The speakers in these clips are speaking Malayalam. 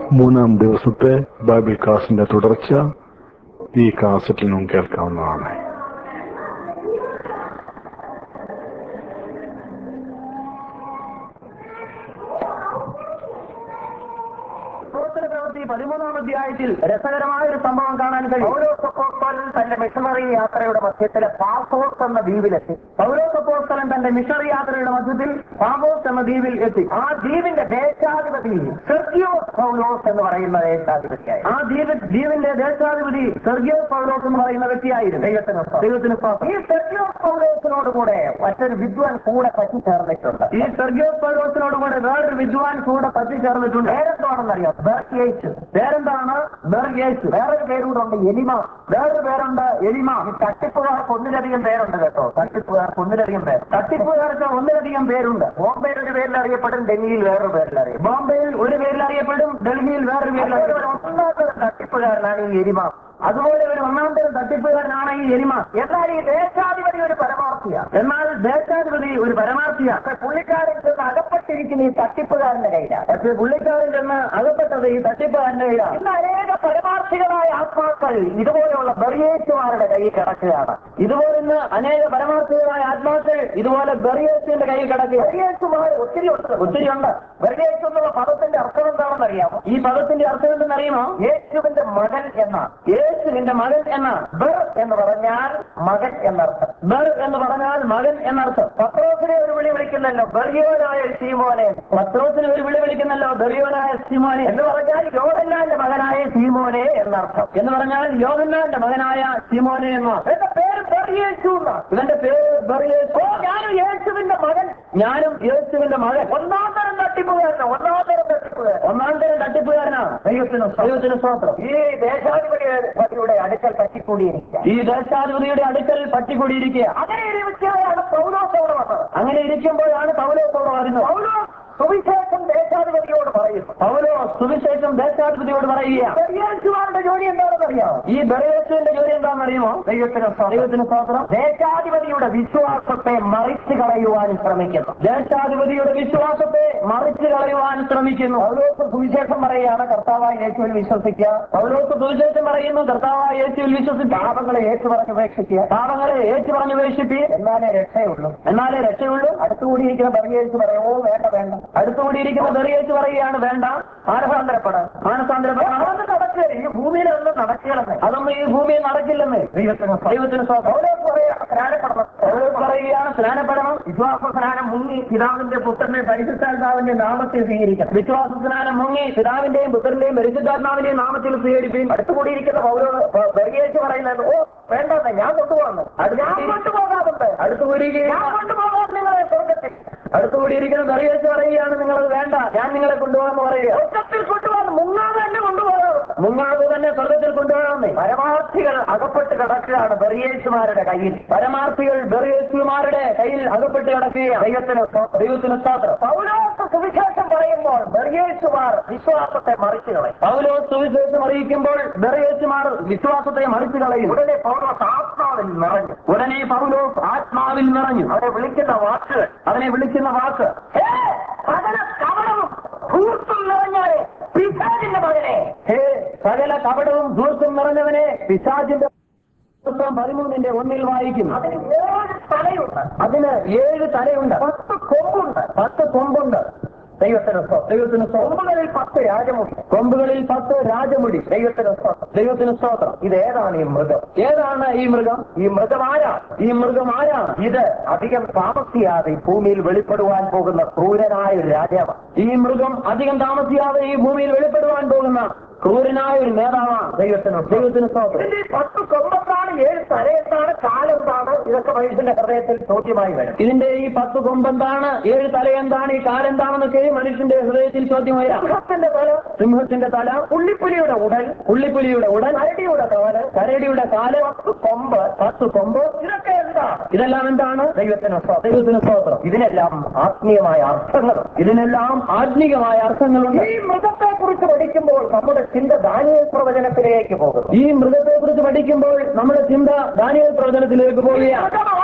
മൂന്നാം ദിവസത്തെ ബൈബിൾ ക്ലാസിന്റെ തുടർച്ച ഈ കാസറ്റിൽ നിന്നും കേൾക്കാവുന്നതാണ് പ്രവർത്തന പ്രവൃത്തി പതിമൂന്നാം അധ്യായത്തിൽ രസകരമായ ഒരു സംഭവം കാണാൻ കഴിയും പൗലോസപ്പോസ്തലൻ തന്റെ മിഷണറി യാത്രയുടെ മധ്യത്തിലെ പാസോസ് എന്ന ദ്വീപിലെത്തി പൗരോസപ്പോസ്തലൻ തന്റെ മിഷണറി യാത്രയുടെ മധ്യത്തിൽ പാവോസ് എന്ന ദ്വീപിൽ എത്തി ആ ദ്വീപിന്റെ ദേശാധിപതി സെർഗിയോസ് പൗലോസ് എന്ന് പറയുന്ന ദേശാധിപതിയായി ആ ദ്വീപ് ദ്വീപിന്റെ ദേശാധിപതി സെർഗിയോസ് പൗലോസ് എന്ന് പറയുന്ന വ്യക്തിയായിരുന്നു ദൈവത്തിന് സ്തോത്രം. ദൈവത്തിന് സ്തോത്രം. ഈ സെർഗിയോസ് പൗലോസിനോട് കൂടെ മറ്റൊരു വിദ്വാൻ കൂടെ പറ്റിച്ചേർന്നിട്ടുണ്ട് ഈ സെർഗിയോസ് പൗലോസിനോട് കൂടെ വേറൊരു വിദ്വാൻ കൂടെ പറ്റിച്ചേർന്നിട്ടുണ്ട് പേരെന്താണെന്നറിയാം ബർക്കിയേസ് പേരെന്താണ് ബെർഗേസ് വേറൊരു പേരൂടെ ഉണ്ട് എലിമ വേറൊരു പേരുണ്ട് എലിമ ഈ തട്ടിപ്പുകാർക്ക് ഒന്നിലധികം പേരുണ്ട് കേട്ടോ തട്ടിപ്പുകാർക്ക് ഒന്നിലധികം പേര് തട്ടിപ്പുകാർക്ക് ഒന്നിലധികം പേരുണ്ട് ബോംബെയിൽ ഒരു പേരിൽ അറിയപ്പെടും ഡൽഹിയിൽ വേറൊരു പേരിൽ അറിയപ്പെടും ബോംബെയിൽ ഒരു പേരിൽ അറിയപ്പെടും ഡൽഹിയിൽ വേറൊരു പേരിൽ അതുപോലെ ഒരു അറിയപ്പെടും ഒന്നാമത്തെ തട്ടിപ്പുകാരനാണ് ഈ എലിമ അതുപോലെ ഒരു ഒന്നാം തരം തട്ടിപ്പുകാരനാണ് ഈ എലിമ എന്നാൽ ഈ ദേശാധിപതി ഒരു പരമാർത്ഥിയാണ് എന്നാൽ ദേശാധിപതി ഒരു പരമാർത്ഥിയാണ് പക്ഷെ പുള്ളിക്കാരൻ ചെന്ന് അകപ്പെട്ടിരിക്കുന്ന ഈ തട്ടിപ്പുകാരന്റെ കയ്യിലാണ് പക്ഷേ പുള്ളിക്കാരൻ ചെന്ന് അകപ്പെട്ടത് ഈ തട്ടിപ്പുകാരന്റെ കയ്യിലാണ് ഇന്ന് അനേക പരമാർത്ഥികളായ ആത്മാക്കൾ ഇതുപോലെയുള്ള ബറിയേറ്റുമാരുടെ കയ്യിൽ കിടക്കുകയാണ് ഇതുപോലെ ഇന്ന് അനേക പരമാർത്ഥികളായ ആത്മാക്കൾ ഇതുപോലെ ബെറിയേസിന്റെ കയ്യിൽ കിടക്കുക ബറിയേറ്റുമാർ ഒത്തിരി ഉണ്ട് ഒത്തിരി ഉണ്ട് ബറിയേറ്റ് എന്നുള്ള പദത്തിന്റെ അർത്ഥം എന്താണെന്ന് അറിയാമോ ഈ പദത്തിന്റെ അർത്ഥം എന്തെന്ന് അറിയുമോ യേശുവിന്റെ മകൻ എന്നാണ് യേശുവിന്റെ മകൻ എന്നാണ് ബർ എന്ന് പറഞ്ഞാൽ മകൻ എന്നർത്ഥം ബർ എന്ന് പറഞ്ഞാൽ മകൻ എന്നർത്ഥം പത്രോസിനെ ഒരു വിളി വിളിക്കുന്നല്ലോ ബറിയോനായ സീമോനെ പത്രോസിന് ഒരു വിളി വിളിക്കുന്നല്ലോ ബെറിയോനായ സിമോനെ എന്ന് പറഞ്ഞാൽ യോഹന്നാന്റെ മകനായ സീമോനെ എന്നർത്ഥം എന്ന് പറഞ്ഞാൽ യോഹന്നാന്റെ മകനായ സിമോനെ എന്നാണ് എന്റെ പേര് ബറിയേശു എന്നാണ് ഇവന്റെ പേര് ബെറിയേസ് ഓ ഞാനും യേശുവിന്റെ മകൻ ഞാനും യേശുവിന്റെ മകൻ ഒന്നാം തരം തട്ടിപ്പുകാരൻ ഒന്നാം തരം തട്ടിപ്പുകാരൻ ഒന്നാം തരം തട്ടിപ്പുകാരനാണ് ദൈവത്തിന് സ്തോത്രം. ദൈവത്തിന് സ്തോത്രം ഈ ദേശാധിപതിയുടെ അടുക്കൽ പറ്റിക്കൂടിയിരിക്കുക ഈ ദേശാധിപതിയുടെ അടുക്കൽ പറ്റിക്കൂടിയിരിക്കുക അങ്ങനെ ഇരിക്കുകയാണ് പൗലോസോട് വന്നത് അങ്ങനെ ഇരിക്കുമ്പോഴാണ് പൗലോസോട് വരുന്നത് പൗലോസ് സുവിശേഷം ദേശാധിപതിയോട് പറയുന്നു പൗലോ സുവിശേഷം ദേശാധിപതിയോട് പറയുക യേശുവാരുടെ ജോലി എന്താണെന്ന് അറിയാമോ ഈ ബെറിയേസിന്റെ ജോലി എന്താണെന്ന് അറിയുമോ ദൈവത്തിന് സ്തോത്രം. ദൈവത്തിന് സ്തോത്രം ദേശാധിപതിയുടെ വിശ്വാസത്തെ മറിച്ചു കളയുവാൻ ശ്രമിക്കുന്നു ദേശാധിപതിയുടെ വിശ്വാസത്തെ മറിച്ചു കളയുവാൻ ശ്രമിക്കുന്നു പൗലോസ് സുവിശേഷം പറയുകയാണ് കർത്താവായ യേശുവിൽ വിശ്വസിക്കുക പൗലോസ് സുവിശേഷം പറയുന്നു കർത്താവായ യേശുവിൽ വിശ്വസിക്കുക പാപങ്ങളെ ഏറ്റു പറഞ്ഞ് ഉപേക്ഷിക്കുക പാപങ്ങളെ ഏറ്റു പറഞ്ഞു ഉപേക്ഷിപ്പി എന്നാലേ രക്ഷയുള്ളൂ എന്നാലേ രക്ഷയുള്ളൂ അടുത്തുകൂടിയിരിക്കുന്ന ബറിയേഴ്സ് പറയോ വേണ്ട വേണ്ട അടുത്തുകൂടിയിരിക്കുന്ന ബെറിയേസ് പറയുകയാണ് വേണ്ട മാനസാന്തരപ്പെടാം മാനസാന്തരപ്പെടണം അതൊന്നും നടക്കുക ഈ ഭൂമിയിലൊന്നും നടക്കണമെന്ന് അതൊന്നും ഈ ഭൂമിയിൽ നടക്കില്ലെന്ന് ദൈവത്തിന് സ്തോത്രം. ദൈവത്തിന് സ്തോത്രം. പൗലോസ് പറയാ സ്നാനപ്പെടണം പൗലോസ് പറയുകയാണ് സ്നാനപ്പെടണം വിശ്വാസ സ്നാനം മുങ്ങി പിതാവിന്റെ പുത്രന്റെ പരിശുദ്ധാത്മാവിന്റെ നാമത്തിൽ സ്വീകരിക്കണം വിശ്വാസ സ്നാനം മുങ്ങി പിതാവിന്റെയും പുത്രന്റെയും പരിശുദ്ധാത്മാവിന്റെയും നാമത്തിൽ സ്വീകരിപ്പിൻ അടുത്തുകൂടിയിരിക്കുന്ന പൗരോ ബറിയേഴ്സ് പറയുന്നത് ഓ വേണ്ടെന്ന് ഞാൻ കൊണ്ടുപോകുന്നു അത് ഞാൻ കൊണ്ടുപോകാറുണ്ട് അടുത്തുകൂടിയിരിക്കുന്ന ഞാൻ കൊണ്ടുപോകാം നിങ്ങളെ സ്വർഗത്തിൽ അടുത്തുകൂടിയിരിക്കുന്ന ബെറിയേസ് പറയുകയാണ് നിങ്ങളത് വേണ്ട ഞാൻ നിങ്ങളെ കൊണ്ടുപോകാമെന്ന് പറയുക സ്വർഗത്തിൽ കൊണ്ടുപോകാൻ മുങ്ങാതെ തന്നെ കൊണ്ടുപോകാറുണ്ട് മുങ്ങാതെ തന്നെ സ്വർഗത്തിൽ കൊണ്ടുപോകണമെന്നേ പരമാർത്ഥികൾ അകപ്പെട്ട് കിടക്കുകയാണ് ബറിയേഴ്സുമാരുടെ കയ്യിൽ പരമാർത്ഥികൾ ബെറിയേസുമാരുടെ കയ്യിൽ അകപ്പെട്ട് കിടക്കുകയാണ് ദൈവത്തിന് സ്തോത്രം. ദൈവത്തിന് സ്തോത്രം പൗലോസ് സുവിശേഷം പറയുമ്പോൾ ബറിയേഴ്സുമാർ വിശ്വാസത്തെ മറിച്ചു കളയും പൗലോ സുവിശേഷം അറിയിക്കുമ്പോൾ ബെറിയേസുമാർ വിശ്വാസത്തെ മറിച്ചു കളയും ഉടനെ പൗലോസ് ആത്മാവിൽ നിറഞ്ഞു ഉടനെ പൗലോസ് ആത്മാവിൽ നിറഞ്ഞു അവരെ വിളിക്കുന്ന വാക്കുകൾ അവനെ വിളിക്കുന്ന വാക്ക് "ഹേ, സകല കപടവും ധൂർത്തും നിറഞ്ഞവരെ പിശാചിന്റെ മകനെ ഹേ സകല കപടവും ധൂർത്തും നിറഞ്ഞവനെ പിശാചിന്റെ പുസ്തകം പതിമൂന്നിന്റെ ഒന്നിൽ വായിക്കും അതിന് ഏഴ് തലയുണ്ട് അതിന് ഏഴ് തലയുണ്ട് പത്ത് കൊമ്പുണ്ട് പത്ത് കൊമ്പുണ്ട് ദൈവത്തിന് സ്തോത്രം. ദൈവത്തിന് സ്തോത്രം കൊമ്പുകളിൽ പത്ത് രാജമുണ്ട് കൊമ്പുകളിൽ പത്ത് രാജമുടി ദൈവത്തിന് സ്തോത്രം. ദൈവത്തിന് സ്തോത്രം ഇതേതാണ് ഈ മൃഗം ഏതാണ് ഈ മൃഗം ഈ മൃഗം ആരാ ഈ മൃഗം ആരാണ് ഇത് അധികം താമസിയാതെ ഈ ഭൂമിയിൽ വെളിപ്പെടുവാൻ പോകുന്ന ക്രൂരനായ ഒരു രാജാവാണ് ഈ മൃഗം അധികം താമസിയാതെ ഈ ഭൂമിയിൽ വെളിപ്പെടുവാൻ പോകുന്ന ക്രൂരനായ ഒരു നേതാവാണ് ദൈവത്തിന് ദൈവത്തിന് സ്തോത്രം ഇതിന്റെ ഈ പത്ത് കൊമ്പത്താണ് ഏഴ് തലയെത്താണ് കാലെന്താണ് ഇതൊക്കെ മനുഷ്യന്റെ ഹൃദയത്തിൽ ചോദ്യമായി വരും ഇതിന്റെ ഈ പത്ത് കൊമ്പെന്താണ് ഏഴ് തല എന്താണ് ഈ കാലെന്താണെന്നൊക്കെ മനുഷ്യന്റെ ഹൃദയത്തിൽ ചോദ്യമായ സിംഹത്തിന്റെ തല സിംഹത്തിന്റെ തല പുള്ളിപ്പുലിയുടെ ഉടൽ പുള്ളിപ്പുലിയുടെ ഉടൻ കരടിയുടെ തോല് കരടിയുടെ കാല് പത്ത് കൊമ്പ് പത്ത് കൊമ്പ് ഇതൊക്കെ എന്താണ് ഇതെല്ലാം എന്താണ് ദൈവത്തിന് സ്തോത്രം. ദൈവത്തിന് സ്തോത്രം ഇതിനെല്ലാം ആത്മീയമായ അർത്ഥങ്ങളും ഇതിനെല്ലാം ആത്മീകമായ അർത്ഥങ്ങളുണ്ട് ഈ മൃഗത്തെ കുറിച്ച് പഠിക്കുമ്പോൾ നമ്മുടെ ചിന്ത ദാനിയൽ പ്രവചനത്തിലേക്ക് പോകുന്നു ഈ മൃഗത്തെ കുറിച്ച് പഠിക്കുമ്പോൾ നമ്മുടെ ചിന്ത ദാനിയൽ പ്രവചനത്തിലേക്ക് പോവുകയാണ് മൃഗം ആരാണെന്ന്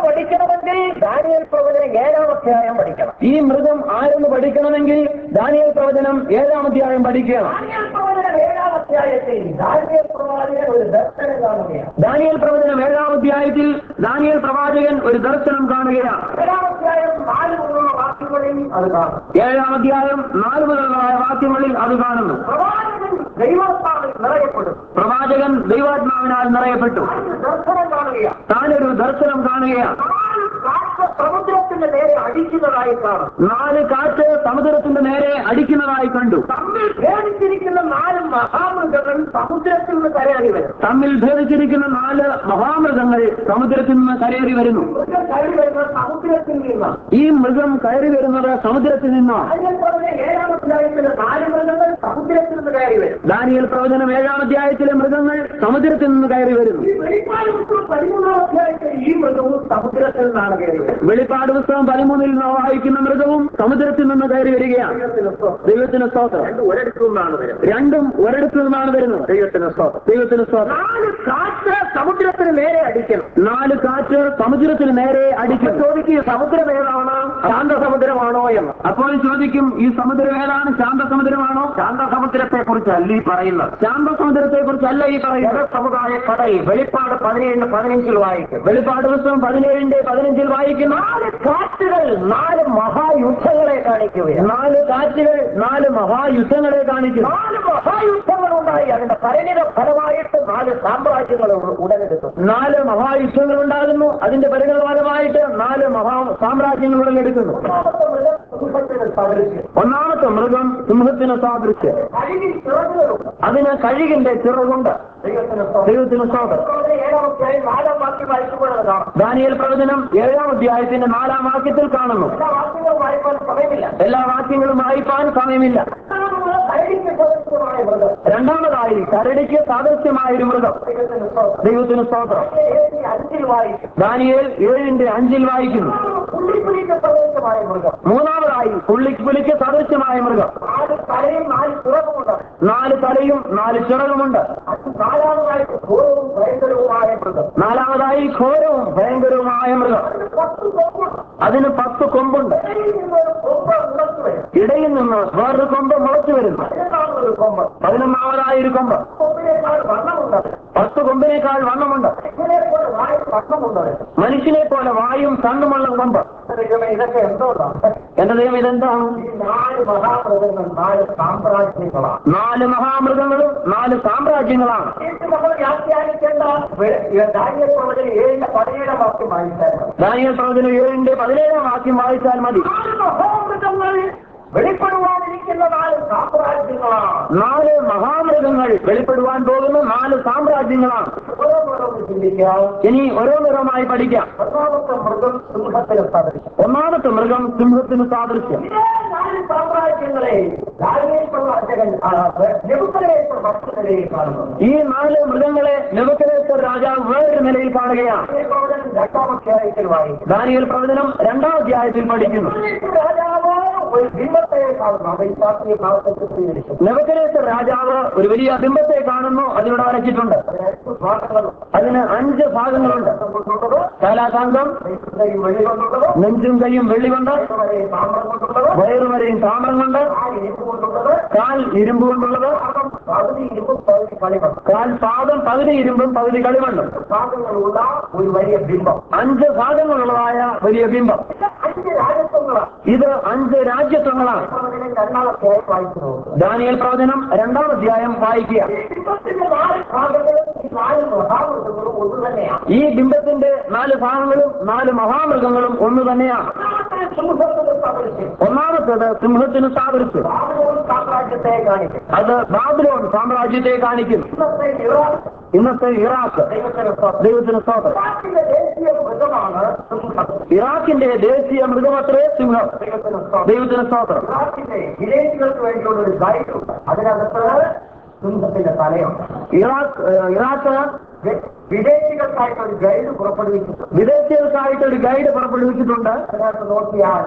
പഠിക്കണമെങ്കിൽ ദാനിയൽ പ്രവചനം ഏഴാം അധ്യായം പഠിക്കണം ഈ മൃഗം ആരെന്ന് പഠിക്കണമെങ്കിൽ ദാനിയൽ പ്രവചനം ഏഴാം അധ്യായം പഠിക്കണം ദാനിയൽ പ്രവചനം ഏഴാം അധ്യായത്തിൽ ദാനിയൽ പ്രവാചകൻ ഒരു ദർശനം കാണുകയാണ് ദാനിയൽ പ്രവചനം ഏഴാം അധ്യായത്തിൽ ദാനിയൽ പ്രവാചകൻ ഒരു ദർശനം കാണുകയാണ് ഏഴാം അധ്യായം നാല് മുതലുള്ള വാക്യങ്ങളിൽ അത് കാണും ഏഴാം അധ്യായം നാല് മുതലായ വാക്യങ്ങളിൽ അത് കാണുന്നു പ്രവാചകൻ ദൈവത്താവിൽ നിറയപ്പെടും പ്രവാചകൻ ദൈവാത്മാവിനാൽ നിറയപ്പെട്ടു അതിന് ദർശനം കാണുകയാണ് താനൊരു ദർശനം കാണുകയാണ് നാല് കാറ്റ് സമുദ്രത്തിന്റെ നേരെ അടിക്കുന്നതായി കാണും നാല് കാറ്റ് സമുദ്രത്തിന്റെ നേരെ അടിക്കുന്നതായി കണ്ടു തമ്മിൽ ഭേദിച്ചിരിക്കുന്ന നാല് മഹാമൃഗങ്ങൾ സമുദ്രത്തിൽ നിന്ന് കരയറി വരും തമ്മിൽ ഭേദിച്ചിരിക്കുന്ന നാല് മഹാമൃഗങ്ങൾ സമുദ്രത്തിൽ നിന്ന് കരയേറി വരുന്നു മൃഗം കയറി വരുന്നത് സമുദ്രത്തിൽ നിന്നാണ് ഈ മൃഗം കയറി വരുന്നത് സമുദ്രത്തിൽ നിന്നാണ് അതിനെ പറഞ്ഞ ഏഴാം അധ്യായത്തിലെ നാല് മൃഗങ്ങൾ സമുദ്രത്തിൽ നിന്ന് കയറി വരും ദാനിയൽ പ്രവചനം ഏഴാം അധ്യായത്തിലെ മൃഗങ്ങൾ സമുദ്രത്തിൽ നിന്ന് കയറി വരുന്നു ഈ വെളിപ്പാട് പുസ്തകം പതിമൂന്നാം അധ്യായത്തിൽ ഈ മൃഗവും സമുദ്രത്തിൽ നിന്നാണ് കയറി വരുന്നത് വെളിപ്പാട് പുസ്തകം പതിമൂന്നിൽ നിന്ന് വായിക്കുന്ന മൃഗവും സമുദ്രത്തിൽ നിന്ന് കയറി വരികയാണ് ദൈവത്തിന് സ്തോത്രം ഒരിടത്തു നിന്നാണ് വരുന്നത് രണ്ടും ഒരിടത്തു നിന്നാണ് വരുന്നത് ദൈവത്തിന് സ്തോത്രം ദൈവത്തിന് സ്തോത്രം നാല് കാറ്റ് സമുദ്രത്തിന് നേരെ അടിക്കണം നാല് കാറ്റ് സമുദ്രത്തിന് നേരെ അടിക്കുന്നു ചോദിക്കുക സമുദ്രം ഏതാണ് ശാന്തസമുദ്രമാണോ എന്ന് അപ്പോൾ ചോദിക്കും ഈ സമുദ്രം ഏതാണ് ശാന്തസമുദ്രമാണോ ശാന്തസമുദ്രത്തെ കുറിച്ചല്ല ഈ പറയുന്നത് ശാന്തസമുദ്രത്തെ കുറിച്ചല്ല ഈ പറയുന്നത് ജനസമുദായ കടയിൽ വെളിപ്പാട് പതിനേഴിന് പതിനഞ്ചിൽ വായിക്കും വെളിപ്പാട് പുസ്തകം പതിനേഴിന്റെ പതിനഞ്ചിൽ വായിക്കുന്ന നാല് കാറ്റുകൾ നാല് മഹായുദ്ധങ്ങളെ കാണിക്കുകയാണ് നാല് കാറ്റുകൾ നാല് മഹായുദ്ധങ്ങളെ കാണിക്കുന്നു നാല് മഹായുദ്ധങ്ങൾ ഉണ്ടായി അതിന്റെ പരിണിത ഫലമായിട്ട് നാല് സാമ്രാജ്യങ്ങൾ ഉ- ഉടലെടുത്തു നാല് മഹായുദ്ധങ്ങൾ ഉണ്ടാകുന്നു അതിന്റെ പരിണതഫലമായിട്ട് നാല് മഹാ സാമ്രാജ്യങ്ങൾ ഉടലെടുക്കുന്നു ഒന്നാമത്തെ മൃഗം സിംഹത്തിന് സദൃശ്യം ഒന്നാമത്തെ മൃഗം സിംഹത്തിന് സാദൃശ്യം കഴുകിൽ ചിറകുകളുണ്ട് അതിന് കഴുകിന്റെ ചിറകുണ്ട് ദൈവത്തിന് സ്തോത്രം. ദൈവത്തിന് സ്തോത്രം അതുകൊണ്ട് ഏഴാം അധ്യായം നാലാം വാക്യം വായിക്കുമ്പോഴത് കാണാം ദാനിയൽ പ്രവചനം ഏഴാം അധ്യായത്തിന്റെ നാലാം വാക്യത്തിൽ കാണുന്നു എല്ലാ വാക്യങ്ങളും വായിക്കാൻ സമയമില്ല എല്ലാ വാക്യങ്ങളും വായിപ്പാൻ സമയമില്ല രണ്ടാമത് കഴുകിക്ക് സദൃശ്യമായ മൃഗം രണ്ടാമതായി കരടിക്ക് സാദൃശ്യമായ ഒരു മൃഗം ദൈവത്തിന് സ്തോത്രം. ദൈവത്തിന് സ്തോത്രം ഏഴ് അഞ്ചിൽ വായിക്കും ദാനിയേൽ ഏഴിന്റെ അഞ്ചിൽ വായിക്കുന്നു പുള്ളിപ്പുലിക്ക് സദൃശ്യമായ മൃഗം മൂന്നാമതായി പുള്ളിപ്പുലിക്ക് സദൃശ്യമായ മൃഗം നാല് തലയും നാല് ചിറകുമുണ്ട് നാല് തലയും നാല് ചിറകുമുണ്ട് അത് നാലാമതായിട്ട് ഘോരവും ഭയങ്കരവുമായ മൃഗം നാലാമതായി ഘോരവും ഭയങ്കരവുമായ മൃഗം അതിന് പത്ത് കൊമ്പുണ്ട് അതിന് പത്ത് കൊമ്പുണ്ട് ഇടയിൽ നിന്ന് ഒരു കൊമ്പ് ഉണർന്നു വരും ഇടയിൽ നിന്ന് വേറൊരു കൊമ്പ് മുളച്ചു വരുന്നു പതിനൊന്നാമതൊരു കൊമ്പ് പതിനൊന്നാമതായ ഒരു കൊമ്പ് കൊമ്പിനേക്കാൾ വണ്ണമുണ്ട് പത്ത് കൊമ്പിനേക്കാൾ വണ്ണമുണ്ട് ഇതിനെപ്പോലെ വായ വണ്ണമുണ്ട് മനുഷ്യനെ പോലെ വായും കണ്ണുമുള്ള കൊമ്പ് ദൈവമേ, ഇതൊക്കെ എന്തോന്നാണ് എന്റെ ദൈവം ഇതെന്താണ് ഈ നാല് മഹാമൃഗങ്ങൾ നാല് സാമ്രാജ്യങ്ങളാണ് നാല് മഹാമൃഗങ്ങളും നാല് സാമ്രാജ്യങ്ങളാണ് ഇത് നമ്മൾ വ്യാഖ്യാനിക്കേണ്ട ദാരിദ്ര്യ പ്രവചനം ഏഴിന്റെ പതിനേഴാം വാക്യം വായിച്ചാൽ മതി. ദാനിയൽ പ്രവചനം ഏഴിന്റെ പതിനേഴാം വാക്യം വായിച്ചാൽ മതി നാല് മഹാമൃഗങ്ങൾ വെളിപ്പെടുവാനിരിക്കുന്ന നാല് സാമ്രാജ്യങ്ങളാണ് നാല് മഹാമൃഗങ്ങൾ വെളിപ്പെടുവാൻ പോകുന്ന നാല് സാമ്രാജ്യങ്ങളാണ് ഓരോന്നോരോന്ന് ചിന്തിക്കാം ഇനി ഓരോന്നോരോന്നായി പഠിക്കാം ഒന്നാമത്തെ മൃഗം സിംഹത്തിന് സദൃശം ഒന്നാമത്തെ മൃഗം സിംഹത്തിന് സാദൃശ്യം ഇതേ നാല് സാമ്രാജ്യങ്ങളെ ദാരിദ്ര്യ പ്രവാചകൻ നെബുക്കലേശ്വർ ഭക്തനിലയിൽ കാണുന്നു ഈ നാല് മൃഗങ്ങളെ നെബുക്കലേശ്വർ രാജാവ് വേറൊരു നിലയിൽ കാണുകയാണ് ദാനിയേൽ പ്രവചനം രണ്ടാം അധ്യായത്തിൽ വായിക്കും ദാനിയൽ പ്രവചനം രണ്ടാം അധ്യായത്തിൽ പഠിക്കുന്നു രാജാവ് ഒരു ബിംബത്തെ കാണുന്നു അത് ഈ ശാസ്ത്രീയ ഭാഗത്തെ ചിത്രീകരിച്ചു നെബുക്കലേശ്വർ രാജാവ് ഒരു വലിയ ബിംബത്തെ കാണുന്നു അതിലൂടെ വരച്ചിട്ടുണ്ട് അതിന് എട്ട് ഭാഗങ്ങളും അതിന് അഞ്ച് ഭാഗങ്ങളുണ്ട് കൊണ്ടുള്ളത് കാലാകാന്തം കൈയും വെള്ളി കൊണ്ടുള്ളത് നെഞ്ചും കൈയും വെള്ളി കൊണ്ട് വരെ താമ്രം കൊണ്ടുള്ളത് വയറുവരെയും താമ്രം കൊണ്ട് ആ ഇരുമ്പ് കൊണ്ടുള്ളത് കാൽ ഇരുമ്പ് കൊണ്ടുള്ളത് ഭാഗം പകുതി ഇരുമ്പും പകുതി കളിമണ്ണ് കാൽ പാദം പകുതി ഇരുമ്പും പകുതി കളിമണ്ണും ഭാഗങ്ങളുള്ള ഒരു വലിയ ബിംബം അഞ്ച് ഭാഗങ്ങളുള്ളതായ വലിയ ബിംബം ഇത് അഞ്ച് രാജത്വങ്ങളാണ് ഇത് അഞ്ച് രാജ്യത്വങ്ങളാണ് പ്രവചനം രണ്ടാം അധ്യായം വായിച്ചു നോക്കുക ദാനിയൽ പ്രവചനം രണ്ടാം അധ്യായം വായിക്കുക ഈ ബിംബത്തിന്റെ നാല് ഭാഗങ്ങളും ഈ നാല് മഹാമൃഗങ്ങളും ഒന്ന് തന്നെയാണ് ഈ ബിംബത്തിന്റെ നാല് ഭാഗങ്ങളും നാല് മഹാമൃഗങ്ങളും ഒന്ന് തന്നെയാണ് ഒന്നാമത്തെ സിംഹത്തിന്റെ സദൃശ്യം ഒന്നാമത്തേത് സിംഹത്തിന് സാദൃശ്യം ബാബുലോൺ സാമ്രാജ്യത്തെ കാണിക്കും അത് ബാബിലോൺ സാമ്രാജ്യത്തെ കാണിക്കുന്നു ഇന്നത്തെ ഇറാഖ് ഇന്നത്തെ ഇറാഖ് ദൈവത്തിന് സ്വന്തം. ദൈവത്തിന് സ്തോത്രം ഇറാഖിന്റെ ദേശീയ മൃഗമാണ് സിംഹം ഇറാഖിന്റെ ദേശീയ മൃഗമത്രേ സിംഹം ദൈവത്തിന് സ്വന്തം. ദൈവത്തിന് സ്തോത്രം ഇറാഖിന്റെ വിദേശികൾക്ക് വേണ്ടിയുള്ള ഒരു ഗൈഡ് ഉണ്ട് അതിനകത്ത് സിംഹത്തിന്റെ തലയുണ്ട് ഇറാഖ് ഏഹ്, ഇറാഖ് വി- വിദേശികൾക്കായിട്ട് ഒരു ഗൈഡ് പുറപ്പെടുവിച്ചിട്ടുണ്ട് വിദേശീയർക്കായിട്ട് ഒരു ഗൈഡ് പുറപ്പെടുവിച്ചിട്ടുണ്ട് അതിനകത്ത് നോക്കിയാൽ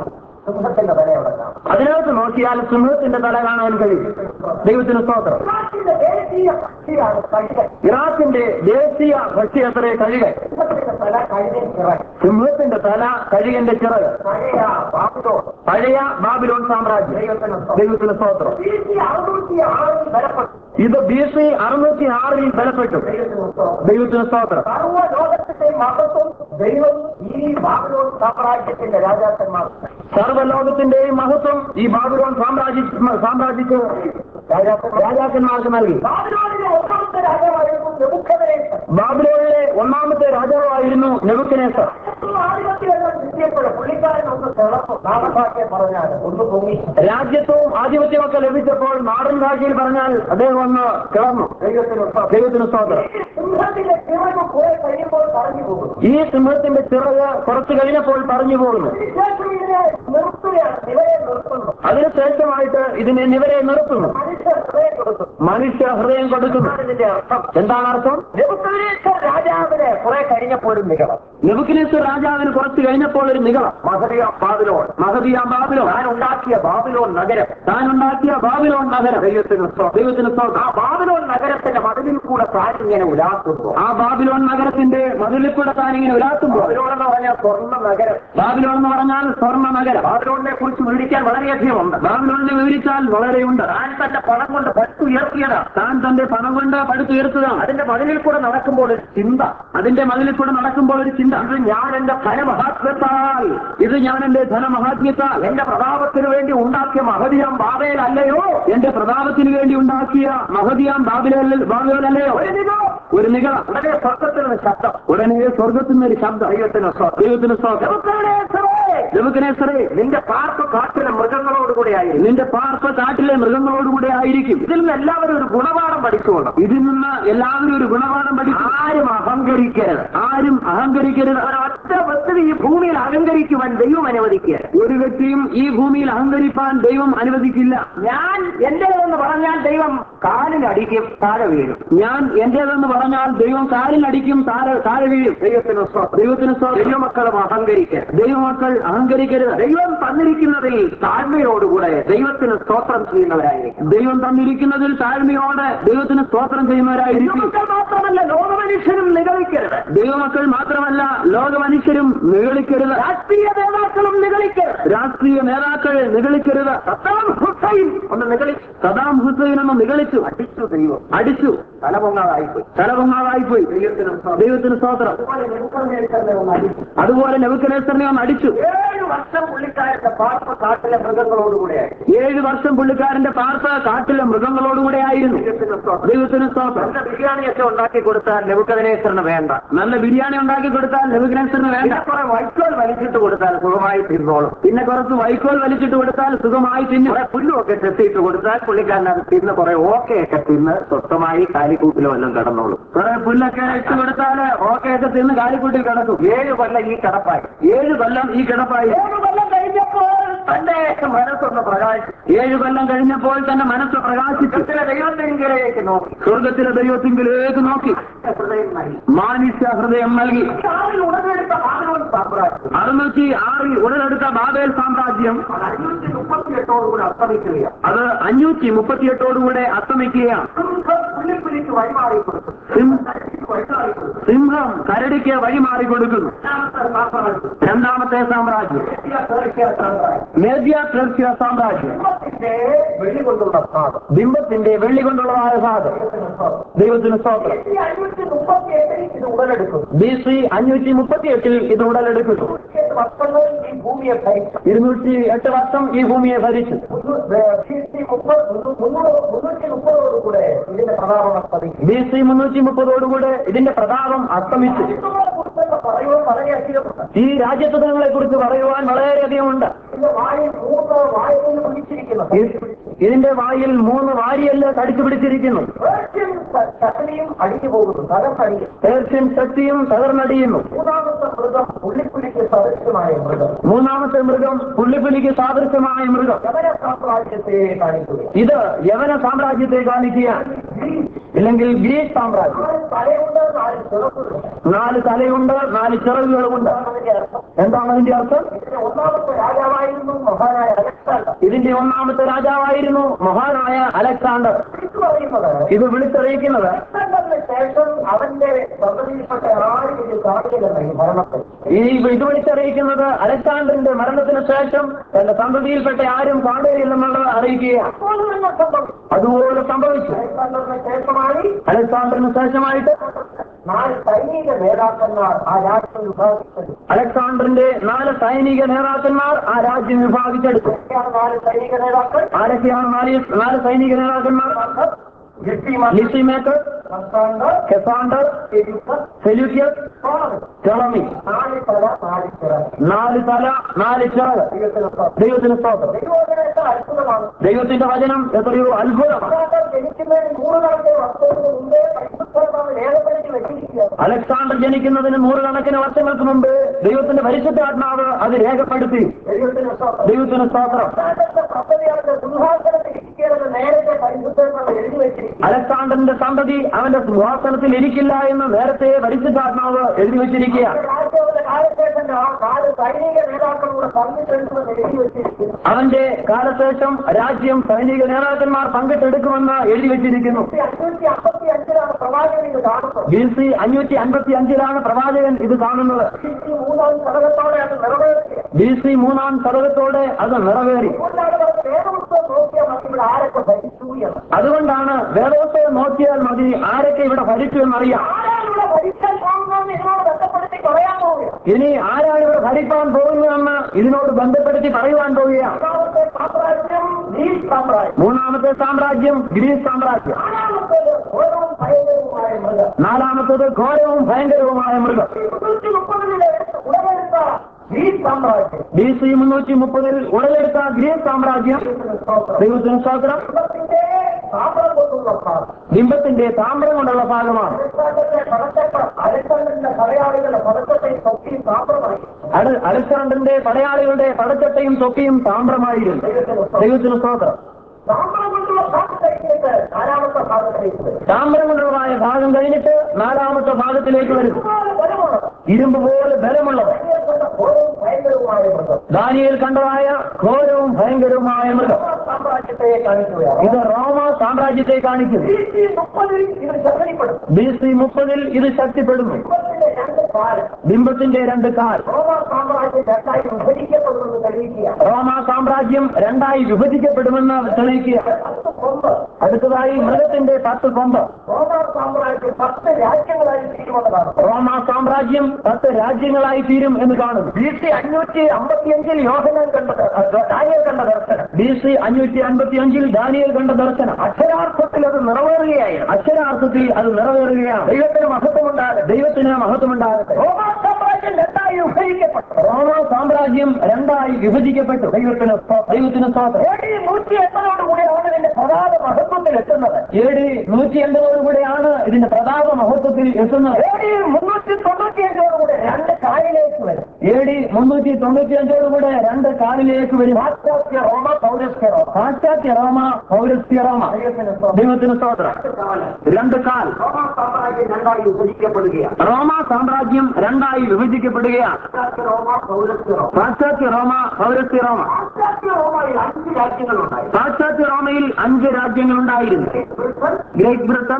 സിംഹത്തിന്റെ തല അവിടെ കാണാം അതിനകത്ത് നോക്കിയാൽ സിംഹത്തിന്റെ തല കാണാൻ കഴിയും ദൈവത്തിന് സ്തോത്രം ഇറാഖിന്റെ ദേശീയ പക്ഷിയാണ് കഴുകൻ ഇറാഖിന്റെ ദേശീയ ഭക്ഷ്യത്രേ കഴുകൻ സിംഹത്തിന്റെ തല കഴുകൻ ഇറാൻ സിംഹത്തിന്റെ തല കഴുകന്റെ ചിറക് പഴയ ബാബിലോൺ പഴയ ബാബിലോൺ സാമ്രാജ്യം ദൈവത്തിന് സ്തോത്രം. ദൈവത്തിന് സ്തോത്രം BC അറുന്നൂറ്റി ആറിൽ ബലപ്പെട്ടു ഇത് ബി സി അറുന്നൂറ്റി ആറിൽ ബലപ്പെട്ടു ദൈവത്തിന് സ്തോത്രം. ദൈവത്തിന് സ്തോത്രം സർവ്വ ലോകത്തിന്റെ മഹത്വം ദൈവം ഈ ബാബിലോൺ സാമ്രാജ്യത്തിന്റെ രാജാക്കന്മാർ സർവ്വലോകത്തിന്റെയും മഹത്വം ഈ ബാബിലോൺ സാമ്രാജ്യ സാമ്രാജ്യക്ക് രാജാക്കന്മാർക്ക് നൽകി ബാബിലോണിലെ ഒന്നാമത്തെ രാജാവായിരുന്നു നെബൂഖദ്നേസർ. ബാബിലോണിലെ ഒന്നാമത്തെ രാജാവായിരുന്നു നെബുക്കനേസർ ആധിപത്യമെല്ലാം കിട്ടിയപ്പോൾ പുള്ളിക്കാരൻ ഒന്ന് തിളർന്നു നാമഭാഗ്യം പറഞ്ഞാൽ ഒന്ന് പൊങ്ങി രാജ്യത്വവും ആധിപത്യമൊക്കെ ലഭിച്ചപ്പോൾ നാടൻ ഭാഷയിൽ പറഞ്ഞാൽ അദ്ദേഹം ഒന്ന് കിളർന്നു ദൈവത്തിന് സ്തോത്രം. ദൈവത്തിന് സ്തോത്രം ഈ സിംഹത്തിന്റെ ചിറക് കുറെ കഴിയുമ്പോൾ പറഞ്ഞു പോകുന്നു ഈ സിംഹത്തിന്റെ ചിറക് കുറച്ചു കഴിഞ്ഞപ്പോൾ പറഞ്ഞു പോകുന്നു അതിനുശേഷം ഇതിനെ നിർത്തുകയാണ് ഇവരെ നിർത്തുന്നു അതിനുശേഷമായിട്ട് ഇതിനെ ഇവരെ നിർത്തുന്നു മനുഷ്യർ ഹൃദയം കൊടുത്തു മനുഷ്യ ഹൃദയം കൊടുക്കുന്നു ഇതിന്റെ അർത്ഥം എന്താണ് അർത്ഥം നെബൂഖദ്നേസർ രാജാവിനെ കുറെ കഴിഞ്ഞപ്പോഴും നികളം നെബുക്കിനേശ്വർ രാജാവിന് കുറച്ചു കഴിഞ്ഞപ്പോൾ ഒരു നികളം മഹദിയ ബാബിലോൺ മഹദിയാം ബാബിലോൺ താൻ ഉണ്ടാക്കിയ ബാബിലോൺ നഗരം താൻ ഉണ്ടാക്കിയ ബാബിലോൺ നഗരം ദൈവത്തിന് സ്തോത്രം. ദൈവത്തിന് ആ സ്തോത്രം ബാബിലോൺ നഗരത്തിന്റെ മതിലിൽ കൂടെ താൻ ഇങ്ങനെ ഉലാത്തുന്നു ആ ബാബിലോൺ നഗരത്തിന്റെ മതിലിൽ കൂടെ താൻ ഇങ്ങനെ ഉലാത്തുമ്പോൾ ബാബിലോൺ എന്ന് പറഞ്ഞാൽ സ്വർണ്ണ നഗരം ബാബിലോൺ എന്ന് പറഞ്ഞാൽ സ്വർണ്ണ നഗരം ബാബിലോണിനെ കുറിച്ച് വിവരിക്കാൻ വളരെയധികം ഉണ്ട് ബാബിലോണിനെ വിവരിച്ചാൽ വളരെയുണ്ട് താൻ തന്റെ പണം കൊണ്ട് പട്ടുയർത്തിയതാണ് താൻ തന്റെ പണം കൊണ്ട് പടുത്തുയർത്തതാണ് അതിന്റെ മതിലിൽ കൂടെ നടക്കുമ്പോൾ ഒരു ചിന്ത അതിന്റെ മതിലിൽ കൂടെ നടക്കുമ്പോൾ ഒരു ചിന്ത ഇത് ഞാൻ എന്റെ ധനമഹാത്മ്യത്താൽ ഇത് ഞാൻ എന്റെ ധനമഹാത്മ്യത്താൽ എന്റെ പ്രതാപത്തിന് വേണ്ടി ഉണ്ടാക്കിയ മഹതിയാം ബാബയിലല്ലയോ എന്റെ പ്രതാപത്തിന് വേണ്ടി ഉണ്ടാക്കിയ മഹദിയാം ബാബിലോനിൽ ബാബിലോനല്ലയോ ഒരു നിഗം ഒരു നികള ഉടനെ സ്വർഗത്തിൽ നിന്ന് ശബ്ദം ഉടനെ സ്വർഗത്തിൽ നിന്ന് ഒരു ശബ്ദം ദൈവത്തിന് സ്തോത്രം. ദൈവത്തിന് സ്തോത്രം നെബൂഖദ്നേസറേ, നെബുക്കനേസറേ നിന്റെ പാർപ്പ് കാട്ടിലെ മൃഗങ്ങളോടുകൂടിയായിരുന്നു നിന്റെ പാർപ്പ് കാട്ടിലെ മൃഗങ്ങളോടുകൂടെ ആയിരിക്കും ഇതിൽ നിന്ന് എല്ലാവരും ഒരു ഗുണപാഠം പഠിച്ചുകൊള്ളും ഇതിൽ നിന്ന് എല്ലാവരും ഒരു ഗുണപാഠം പഠിക്കും ആരും അഹങ്കരിക്കരുത് ആരും അഹങ്കരിക്കരുത് ഒരൊറ്റ വ്യക്തി ഈ ഭൂമിയിൽ അഹങ്കരിക്കുവാൻ ദൈവം അനുവദിക്കരുത് ഒരു വ്യക്തിയും ഈ ഭൂമിയിൽ അഹങ്കരിപ്പാൻ ദൈവം അനുവദിക്കില്ല ഞാൻ എന്റേതെന്ന് പറഞ്ഞാൽ ദൈവം കാലിനടിക്കും താഴെ വീഴും ഞാൻ എന്റേതെന്ന് പറഞ്ഞാൽ ദൈവം കാലിനടിക്കും താഴെ താഴെ വീഴും ദൈവത്തിന് സ്തോത്രം. ദൈവത്തിന് സ്തോത്രം. ദൈവമക്കളും അഹങ്കരിക്കരുത് ദൈവമക്കൾ അഹങ്കരിക്കരുത് ദൈവം തന്നിരിക്കുന്നതിൽ താഴ്മയോടുകൂടെ ദൈവത്തിന് സ്തോത്രം ചെയ്യുന്നവരായിരിക്കും ദൈവം തന്നിരിക്കുന്നതിൽ താഴ്മയോടെ ദൈവത്തിന് സ്തോത്രം ചെയ്യുന്നവരായിരിക്കും ദൈവമക്കൾ മാത്രമല്ല ലോകമനുഷ്യനും നിഗളിക്കരുത് ദൈവമക്കൾ മാത്രമല്ല ലോക മനുഷ്യരും നിഗളിക്കരുത് രാഷ്ട്രീയ നേതാക്കളും നിഗളിക്കരുത് രാഷ്ട്രീയ നേതാക്കൾ നിഗളിക്കരുത് സദ്ദാം ഹുസൈൻ ഒന്ന് നിഗളി സദാം ഹുസൈൻ എന്ന് നിഗളിച്ചു അടിച്ചു ദൈവം അടിച്ചു തലപൊങ്ങാതായിപ്പോയി തലപൊങ്ങാതായിപ്പോയി ദൈവത്തിന് സ്തോത്രം. ദൈവത്തിന് സ്തോത്രം അതുപോലെ നെബൂഖദ്നേസറിനെ ഒന്ന് അടിച്ചു അതുപോലെ നെബുക്കനേസറിനെ ഒന്ന് അടിച്ചു ഏഴ് വർഷം പുള്ളിക്കാരന്റെ പാർപ്പ് കാട്ടിലെ മൃഗങ്ങളോടുകൂടെയായി ഏഴ് വർഷം പുള്ളിക്കാരന്റെ പാർത്ത കാട്ടിലെ മൃഗങ്ങളോടുകൂടെ ആയിരുന്നു ദൈവത്തിന് സ്തോത്രം. ദൈവത്തിന് സ്തോത്രം നല്ല ബിരിയാണിയൊക്കെ ഉണ്ടാക്കി കൊടുത്താൽ നെബുക്കദ്നേസറിന് വേണ്ട നല്ല ബിരിയാണി ഉണ്ടാക്കി കൊടുത്താൽ നെബുക്കനേസറിന് വേണ്ട പിന്നെ കുറെ വൈക്കോൽ വലിച്ചിട്ട് കൊടുത്താൽ സുഖമായി തിന്നോളും പിന്നെ കുറച്ച് വൈക്കോൽ വലിച്ചിട്ട് കൊടുത്താൽ സുഖമായി തിന്നും കുറെ പുല്ലുമൊക്കെ ചെത്തിയിട്ട് കൊടുത്താൽ പുള്ളിക്കാരൻ അത് തിന്ന് കുറെ ഓക്കയൊക്കെ തിന്ന് സ്വസ്ഥമായി കാലിക്കൂട്ടിലോ എല്ലാം കിടന്നോളും കുറെ പുല്ലൊക്കെ ഇട്ട് കൊടുത്താല് ഓക്കെയൊക്കെ തിന്ന് കാലിക്കൂട്ടിൽ കിടക്കും ഏഴ് കൊല്ലം ഈ കിടപ്പായി ഏഴ് കൊല്ലം ഈ കിടപ്പായി ഏഴ് കൊല്ലം കഴിഞ്ഞപ്പോൾ തന്റെ മനസ്സൊന്ന് പ്രകാശിച്ചു ഏഴ് കൊല്ലം കഴിഞ്ഞപ്പോൾ തന്റെ മനസ്സ് പ്രകാശിച്ചു ചില ദൈവത്തിങ്കിലേക്ക് നോക്കി സ്വർഗത്തിലെ ദൈവത്തിങ്കിലേക്ക് നോക്കി ഹൃദയം നൽകി മാനുഷ്യ ഹൃദയം നൽകി ആറിൽ ഉടനെടുത്ത ബാബിലോൺ സാമ്രാജ്യം അറുന്നൂറ്റി ആറിൽ ഉടലെടുത്ത ബാബേൽ സാമ്രാജ്യം അത് അഞ്ഞൂറ്റി മുപ്പത്തിയെട്ടോടുകൂടി അസ്തമിക്കുകയാണ് അത് അഞ്ഞൂറ്റി മുപ്പത്തിയെട്ടോടുകൂടെ അസ്തമിക്കുകയാണ് സിംഹം പുള്ളിപ്പുലിക്ക് വഴിമാറി കൊടുത്തു സിം- വഴിമാറി കൊടുത്തു സിംഹം കരടിക്ക് വഴിമാറി കൊടുക്കുന്നു രണ്ടാമത്തെ സാമ്രാജ്യം രണ്ടാമത്തെ സാമ്രാജ്യം ഇന്ത്യ, പേർഷ്യ സാമ്രാജ്യം മേദ്യ പെർഷ്യ സാമ്രാജ്യം സിംഹത്തിന്റെ വെള്ളികൊണ്ടുള്ള ഭാഗം ബിംബത്തിന്റെ വെള്ളി കൊണ്ടുള്ളതായ ഭാഗം ദൈവത്തിന് സ്തോത്രം ഈ അഞ്ഞൂറ്റി മുപ്പത്തിയെട്ടിൽ ഇത് ഉടലെടുക്കുന്നു ബി സി അഞ്ഞൂറ്റി മുപ്പത്തിയെട്ടിൽ ഇത് ഉടലെടുക്കുന്നു ഇരുപത്തിയെട്ട് വർഷങ്ങൾ ഈ ഭൂമിയെ ഭരിച്ചു ഇരുന്നൂറ്റി എട്ട് വർഷം ഈ ഭൂമിയെ ഭരിച്ചു മുന്നൂറ്റി മുപ്പത് മുന്നൂറ്റി മുപ്പതോടുകൂടെ ഇതിന്റെ പ്രതാപം അസ്തമിക്കും ബി സി മുന്നൂറ്റി മുപ്പതോടുകൂടെ ഇതിന്റെ പ്രതാപം അസ്തമിച്ചു കുറിച്ചൊക്കെ പറയുവാൻ വളരെയധികമുണ്ട് ഈ രാജ്യത്വങ്ങളെ കുറിച്ച് പറയുവാൻ വളരെയധികം ഉണ്ട് ഇതിന്റെ വായിൽ മൂന്ന് വായിൽ പിടിച്ചിരിക്കുന്നു ഇതിന്റെ വായിൽ മൂന്ന് വാരിയല്ല കടിച്ചു പിടിച്ചിരിക്കുന്നു പേർഷ്യൻ ശക്തിയും അടിഞ്ഞു പോകുന്നു തലം അടിയും പേർഷ്യൻ ശക്തിയും തകർന്നടിയുന്നു മൂന്നാമത്തെ മൃഗം പുള്ളിപ്പുലിക്ക് സദൃശമായ മൃഗം മൂന്നാമത്തെ മൃഗം പുള്ളിപ്പുലിക്ക് സാദൃശ്യമായ മൃഗം യവന സാമ്രാജ്യത്തെ കാണിക്കുക ഇത് യവന സാമ്രാജ്യത്തെ കാണിക്കുകയാണ് ഗ്രീസ് ഇല്ലെങ്കിൽ ഗ്രീസ് സാമ്രാജ്യം നാല് തലയുണ്ട് നാല് ചെറുപ്പുണ്ട് നാല് തലയുണ്ട് നാല് ചിറകുകളുമുണ്ട് അതിന്റെ അർത്ഥം എന്താണ് അതിന്റെ അർത്ഥം ഇതിന്റെ ഒന്നാമത്തെ രാജാവായിരുന്നു മഹാനായ അലക്സാണ്ടർ ഇതിന്റെ ഒന്നാമത്തെ രാജാവായിരുന്നു മഹാനായ അലക്സാണ്ടർ ഇത് പറയുന്നത് ഇത് വിളിച്ചറിയിക്കുന്നത് അലക്സാണ്ടറിന് ശേഷം അവന്റെ സന്തതിയിൽപ്പെട്ട ആരും ഇത് കാണുകയില്ലെന്ന് ഈ ഭരണത്തിൽ ഈ ഇത് വിളിച്ചറിയിക്കുന്നത് അലക്സാണ്ടറിന്റെ മരണത്തിന് ശേഷം തന്റെ സന്തതിയിൽപ്പെട്ട ആരും കാണുകയില്ലെന്നുള്ളത് അറിയിക്കുകയാണ് അപ്പോൾ തന്നെ സംഭവിച്ചു അതുപോലെ സംഭവിച്ചു അലക്സാണ്ടറിന് ശേഷമായി അലക്സാണ്ടറിന് ശേഷമായിട്ട് നാല് സൈനിക നേതാക്കന്മാർ ആ രാഷ്ട്രം വിഭാഗിച്ചത് അലക്സാണ്ടറിന്റെ നാല് സൈനിക നേതാക്കന്മാർ ആ രാജ്യം വിഭാഗിച്ചെടുത്തു ഇതൊക്കെയാണ് നാല് സൈനിക നേതാക്കൾ ആരൊക്കെയാണ് നാല് നാല് സൈനിക നേതാക്കന്മാർ ലിസിമ- Lysimachus Cassander, Cassander Felix, Seleucus Ptolemy. Ptolemy നാല് തല നാല് ചിറക് നാല് തല നാല് ചിറക് ദൈവത്തിന് സ്തോത്രം. ദൈവത്തിന് സ്തോത്രം ദൈവോധനത്തെ അത്ഭുതമാണ് ദൈവത്തിന്റെ വചനം എത്രയോ അത്ഭുതമാണ് അലക്സാണ്ടർ ജനിക്കുന്നതിന് നൂറുകണക്കിന് വർഷത്തിന് മുമ്പേ പരിശുദ്ധമാണ് രേഖപ്പെടുത്തി വെച്ചിരിക്കുകയാണ് അലക്സാണ്ടർ ജനിക്കുന്നതിന് നൂറുകണക്കിന് വർഷങ്ങൾക്ക് മുമ്പ് ദൈവത്തിന്റെ പരിശുദ്ധാത്മാവ് അത് രേഖപ്പെടുത്തി ദൈവത്തിന് സ്തോത്രം. ദൈവത്തിന് സ്തോത്രം അലക്സാണ്ടറിന്റെ സന്തതി അവന്റെ സിംഹാസനത്തിൽ ഇരിക്കണമെന്ന് നേരത്തെ പരിശുദ്ധമാണ് എഴുതി വെച്ചിരിക്കുന്നു അലക്സാണ്ടറിന്റെ സന്തതി അവന്റെ സിംഹാസനത്തിൽ ഇരിക്കില്ല എന്ന് നേരത്തെ പരിശുദ്ധാത്മാവ് എഴുതി വെച്ചിരിക്കുകയാണ് രാജ്യങ്ങളുടെ കാലശേഷം ആ നാല് സൈനിക നേതാക്കളോട് പങ്കിട്ടെടുക്കുമെന്ന് എഴുതി വെച്ചിരിക്കുന്നു അവന്റെ കാലശേഷം രാജ്യം സൈനിക നേതാക്കന്മാർ പങ്കിട്ടെടുക്കുമെന്ന് എഴുതി വെച്ചിരിക്കുന്നു അഞ്ഞൂറ്റി അമ്പത്തി അഞ്ചിലാണ് പ്രവാചകൻ ഇത് കാണുന്നത് ബി സി അഞ്ഞൂറ്റി അൻപത്തി അഞ്ചിലാണ് പ്രവാചകൻ ഇത് കാണുന്നത് ഈ മൂന്നാം ഘടകത്തോടെ അത് നിറവേറുക ബി സി മൂന്നാം ശതകത്തോടെ അത് നിറവേറി അതുകൊണ്ടാണ് അവർ വേദപുസ്തകം നോക്കിയാൽ മതി ഇവിടെ ആരൊക്കെ ഭരിച്ചു എന്ന് അതുകൊണ്ടാണ് വേദോത്സവം നോക്കിയാൽ മതി ആരൊക്കെ ഇവിടെ ഭരിച്ചു എന്നറിയാം ആരാണ് ഇവിടെ ഭരിക്കാൻ പോകുന്നതെന്ന് ഇതിനോട് ബന്ധപ്പെടുത്തി പറയാൻ പോവുകയാണ് ഇനി ആരാണ് ഇവിടെ ഭരിക്കാൻ പോകുന്നതെന്ന് ഇതിനോട് ബന്ധപ്പെടുത്തി പറയുവാൻ പോവുകയാണ് രണ്ടാമത്തെ സാമ്രാജ്യം ഗ്രീസ് സാമ്രാജ്യം മൂന്നാമത്തെ സാമ്രാജ്യം ഗ്രീസ് സാമ്രാജ്യം നാലാമത്തേത് ഓരവും ഭയങ്കരവുമായ മൃഗം നാലാമത്തേത് ഘോരവും ഭയങ്കരവുമായ മൃഗം മുന്നൂറ്റി മുപ്പതിലെ ഉടലെടുത്ത ഗ്രീസ് സാമ്രാജ്യം ബി സി മുന്നൂറ്റി മുപ്പതിൽ ഉടലെടുത്ത ഗ്രീസ് സാമ്രാജ്യം ദൈവത്തിന് സ്വാതന്ത്ര്യം കുടുംബത്തിന്റെ താമ്രം കൊണ്ടുള്ള ഭാഗം ബിംബത്തിന്റെ താമ്രം കൊണ്ടുള്ള ഭാഗമാണ് അലക്സാണ്ടറിന്റെ പടച്ചട്ട അലക്സാണ്ടറിന്റെ പടയാളികളുടെ പടച്ചട്ടയും തൊക്കിയും താമ്രമായി അത് അലക്സാണ്ടറിന്റെ പടയാളികളുടെ പടച്ചട്ടയും തൊപ്പിയും താമ്രമായിരുന്നു ദൈവത്തിന് സ്തോത്രം താമ്രം കൊണ്ടുള്ള ഭാഗം കഴിഞ്ഞിട്ട് നാലാമത്തെ ഭാഗത്തേക്ക് വരും താമ്രം കൊണ്ടുള്ളതായ ഭാഗം കഴിഞ്ഞിട്ട് നാലാമത്തെ ഭാഗത്തിലേക്ക് വരും ഒരുപാട് ബലമുള്ളത് ഇരുമ്പ് പോലെ ബലമുള്ളത് ഭയങ്കരപ്പെട്ട ഘോരവും ഭയങ്കരവുമായ മൃഗം ദാനിയേൽ കണ്ടതായ ഘോരവും ഭയങ്കരവുമായ മൃഗം സാമ്രാജ്യത്തെ കാണിക്കുകയാണ് ഇത് റോമ സാമ്രാജ്യത്തെ കാണിക്കുന്നു ഈ മുപ്പതിൽ ഇത് ശക്തിപ്പെടും ബി സി മുപ്പതിൽ ഇത് ശക്തിപ്പെടുന്നു മുപ്പത്തിന്റെ രണ്ട് കാലം ബിംബത്തിന്റെ രണ്ട് കാൽ റോമ സാമ്രാജ്യം രണ്ടായി വിഭജിക്കപ്പെടുമെന്ന് തെളിയിക്കുകയാണ് റോമ സാമ്രാജ്യം രണ്ടായി വിഭജിക്കപ്പെടുമെന്ന് തെളിയിക്കുക പത്ത് കൊമ്പ് അടുത്തതായി മൃഗത്തിന്റെ പത്ത് കൊമ്പ് റോമ സാമ്രാജ്യം പത്ത് രാജ്യങ്ങളായി തീരുമെന്നതാണ് റോമ സാമ്രാജ്യം പത്ത് രാജ്യങ്ങളായി തീരും എന്ന് കാണുന്നു ബി സി അഞ്ഞൂറ്റി അമ്പത്തിയഞ്ചിൽ യോഹനാൻ കണ്ടത് ഡാനിയൽ കണ്ട ദർശനം ബി സി അഞ്ഞൂറ്റി അൻപത്തി അഞ്ചിൽ ദാനിയേൽ കണ്ട ദർശനം അക്ഷരാർത്ഥത്തിൽ അത് നിറവേറുകയായിരുന്നു അക്ഷരാർത്ഥത്തിൽ അത് നിറവേറുകയാണ് ദൈവത്തിന് മഹത്വമുണ്ടാകട്ടെ ദൈവത്തിന് മഹത്വമുണ്ടാകട്ടെ റോമ സാമ്രാജ്യം രണ്ടായി വിഭജിക്കപ്പെട്ടു റോമ സാമ്രാജ്യം രണ്ടായി വിഭജിക്കപ്പെട്ടു ദൈവത്തിന് സ്തോ- ദൈവത്തിന് സ്തോത്രം എ ഡി നൂറ്റി എൺപതോടുകൂടിയാണ് ഇതിന്റെ പ്രധാന മഹത്വത്തിൽ എത്തുന്നത് എ ഡി നൂറ്റി എൺപതോടുകൂടെയാണ് ഇതിന്റെ പ്രതാപ മഹത്വത്തിൽ എത്തുന്നത് എ ഡി മുന്നൂറ്റി തൊണ്ണൂറ്റിയഞ്ചോടുകൂടി രണ്ട് കാലിലേക്ക് വരും എ ഡി മുന്നൂറ്റി തൊണ്ണൂറ്റി അഞ്ചോടുകൂടെ രണ്ട് കാലിലേക്ക് വരും പാശ്ചാത്യ റോമ പൗരസ്ത്യ റോമ പാശ്ചാത്യ റോമ പൗരസ്ത്യ റോമ ദൈവത്തിന് സ്തോത്രം. ദൈവത്തിന് സ്തോത്രം കാലം. രണ്ട് കാൽ റോമ സാമ്രാജ്യം രണ്ടായി വിഭജിക്കപ്പെടുകയാണ് റോമ സാമ്രാജ്യം രണ്ടായി വിഭജിക്കപ്പെടുകയാണ് പാശ്ചാത്യ റോമ പൗരസ്ത്യ റോമ പാശ്ചാത്യ റോമ പൗരസ്ത്യ റോമ പാശ്ചാത്യ റോമയിൽ അഞ്ച് രാജ്യങ്ങളുണ്ടായി പാശ്ചാത്യ റോമയിൽ അഞ്ച് രാജ്യങ്ങളുണ്ടായിരുന്നു Britain Great Britain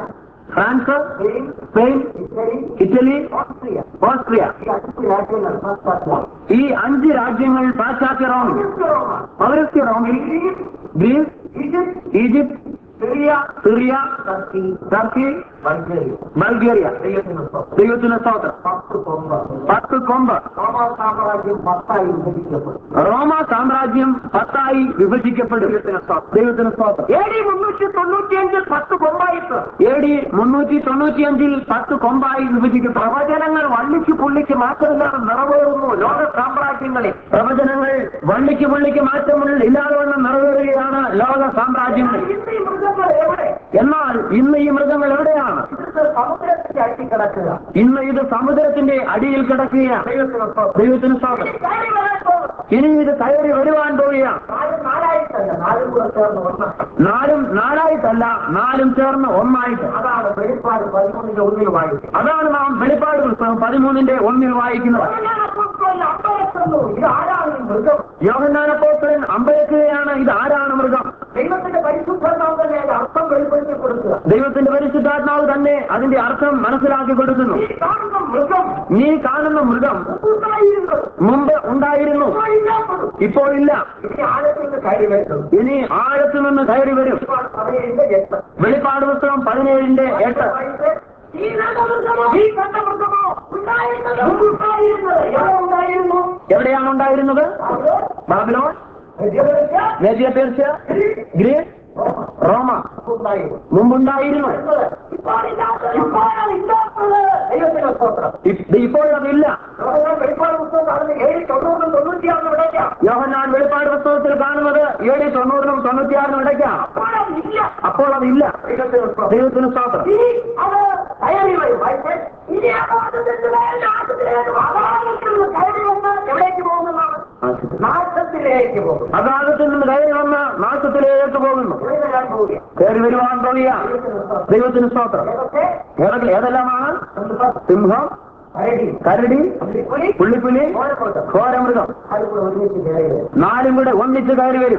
France Spain Spain Italy Italy Austria Austria ഈ അഞ്ച് രാജ്യങ്ങൾ പാശ്ചാത്യ ഈ അഞ്ച് രാജ്യങ്ങൾ പാശ്ചാത്യ റോമിൽ റോമ പൗരസ്ത്യ റോമിൽ Greece Egypt Egypt Syria Syria Turkey Turkey Bulgaria Bulgaria ദൈവത്തിന് സ്തോത്രം. ദൈവത്തിന് സ്തോത്രം പത്ത് കൊമ്പ് പത്ത് കൊമ്പ് റോമ സാമ്രാജ്യം പത്തായി വിഭജിക്കപ്പെടും റോമ സാമ്രാജ്യം പത്തായി വിഭജിക്കപ്പെടും ദൈവത്തിന് സ്തോത്രം എ ഡി മുന്നൂറ്റി തൊണ്ണൂറ്റിയഞ്ചിൽ പത്ത് കൊമ്പായിട്ട് എ ഡി മുന്നൂറ്റി തൊണ്ണൂറ്റിയഞ്ചിൽ പത്ത് കൊമ്പായി വിഭജിക്കപ്പെടും പ്രവചനങ്ങൾ വള്ളിക്ക് പുള്ളിക്ക് മാറ്റമില്ലാതെ നിറവേറുന്നു ലോക സാമ്രാജ്യങ്ങളിൽ പ്രവചനങ്ങൾ വള്ളിക്ക് പുള്ളിക്ക് മാറ്റമുള്ള ഇല്ലാതെ വണ്ണം നിറവേറുകയാണ് ലോക സാമ്രാജ്യങ്ങൾ ഇന്ന് ഈ മൃഗങ്ങൾ എവിടെ എന്നാൽ ഇന്ന് ഈ മൃഗങ്ങൾ എവിടെയാണ് ഇത് സമുദ്രത്തിന്റെ അടി കിടക്കുക ഇന്ന് ഇത് സമുദ്രത്തിന്റെ അടിയിൽ കിടക്കുകയാണ് ദൈവത്തിന് സ്തോത്രം. ദൈവത്തിന് സ്വാഗതം ഈ കാര്യം വരാൻ പോകുന്നു. ഇനി ഇത് കയറി വരുവാൻ പോവുകയാണ് കാര്യം നാലായിട്ടല്ല നാലായിട്ടല്ല നാലും കൂടെ ചേർന്ന് ഒന്നാണ് നാലും നാലായിട്ടല്ല നാലും ചേർന്ന് ഒന്നായിട്ട് അതാണ് വെളിപ്പാട് പതിമൂന്നിന്റെ ഒന്നിൽ വായിക്കുന്നത് അതാണ് നാം വെളിപ്പാട് പുസ്തകം പതിമൂന്നിന്റെ ഒന്നിൽ വായിക്കുന്നത് ഇത് ആരാണ് ഈ മൃഗം യോഹന്നാനപ്പോസ്റ്റലൻ അമ്പയക്കുകയാണ് ഇത് ആരാണ് മൃഗം ദൈവത്തിന്റെ പരിശുദ്ധാത്മാവ് തന്നെ അതിന്റെ അർത്ഥം വെളിപ്പെടുത്തി കൊടുക്കുക ദൈവത്തിന്റെ പരിശുദ്ധാത്മാവ് തന്നെ അതിന്റെ അർത്ഥം മനസ്സിലാക്കി കൊടുക്കുന്നു ഈ കാണുന്ന മൃഗം നീ കാണുന്ന മൃഗം ഉണ്ടായിരുന്നത് മുമ്പ് ഉണ്ടായിരുന്നു ഇല്ലാത്തത് ഇപ്പോൾ ഇല്ല ഇനി ആഴത്തിൽ നിന്ന് കയറി വരുന്നത് ഇനി ആഴത്തു നിന്ന് കയറി വരും പതിനേഴിന്റെ എട്ട് വെളിപ്പാട് പുസ്തകം പതിനേഴിന്റെ എട്ട് ഈ നഗമൃഗമോ ഈ കണ്ടമൃഗമോ ഉണ്ടായിരുന്നത് ഉണ്ടായിരുന്നത് എവിടെ ഉണ്ടായിരുന്നു എവിടെയാണ് ഉണ്ടായിരുന്നത് അത് ബാബിലോൺ മധ്യപ്രദേശ്, മേദ്യ പേർഷ്യ ഗ്രീസ് റോമ ഉണ്ടായിരുന്നു മുമ്പുണ്ടായിരുന്നു ഇപ്പോൾ ഇല്ലാത്തത് ഇപ്പോഴാണ് ഇല്ലാത്തത് ദൈവത്തിന്റെ സ്തോത്രം ഇ- ഇപ്പോൾ അതില്ല ലോകം വെളിപ്പാട് പുസ്തകം കാണുന്ന ഏഴ് തൊണ്ണൂറിനും തൊണ്ണൂറ്റിയാറിനും ഇടയ്ക്കാം യോഹന്നാൻ വെളിപ്പാട് പുസ്തകത്തിൽ കാണുന്നത് ഏഴ് തൊണ്ണൂറിനും തൊണ്ണൂറ്റിയാറിനും ഇടയ്ക്കാണ് അപ്പോഴതില്ല അപ്പോൾ അതില്ല ദൈവത്തിന്റെ സ്തോത്രം ദൈവത്തിന് സ്തോത്രം ഇനി അത് കയറി വരും വായിച്ചേ. ഇനി അഗാധത്തിന്റെ മേൽ നാശത്തിലേക്ക് അഗാധത്തിൽ നിന്ന് കയറി വന്ന് എവിടേക്ക് പോകുന്നതാണ് നാശത്തിലേക്ക് പോകും അകാലത്തിൽ നിന്ന് കയറി വന്ന് നാശത്തിലേക്ക് പോകുന്നു ഇവിടെ ഞാൻ പോവുക കയറി വരുവാൻ പോവുക ദൈവത്തിന് സ്തോത്രം ഏതൊക്കെ ഏതൊക്കെ ഏതെല്ലാമാണ് ഒന്ന് സിംഹം കരടി കരടി പുലി പുള്ളിപ്പുലി ഓരമൃഗം ഘോരമൃഗം അത് കൂടെ ഒരുമിച്ച് കയറി വരും നാലും കൂടെ ഒന്നിച്ച് കയറി വരും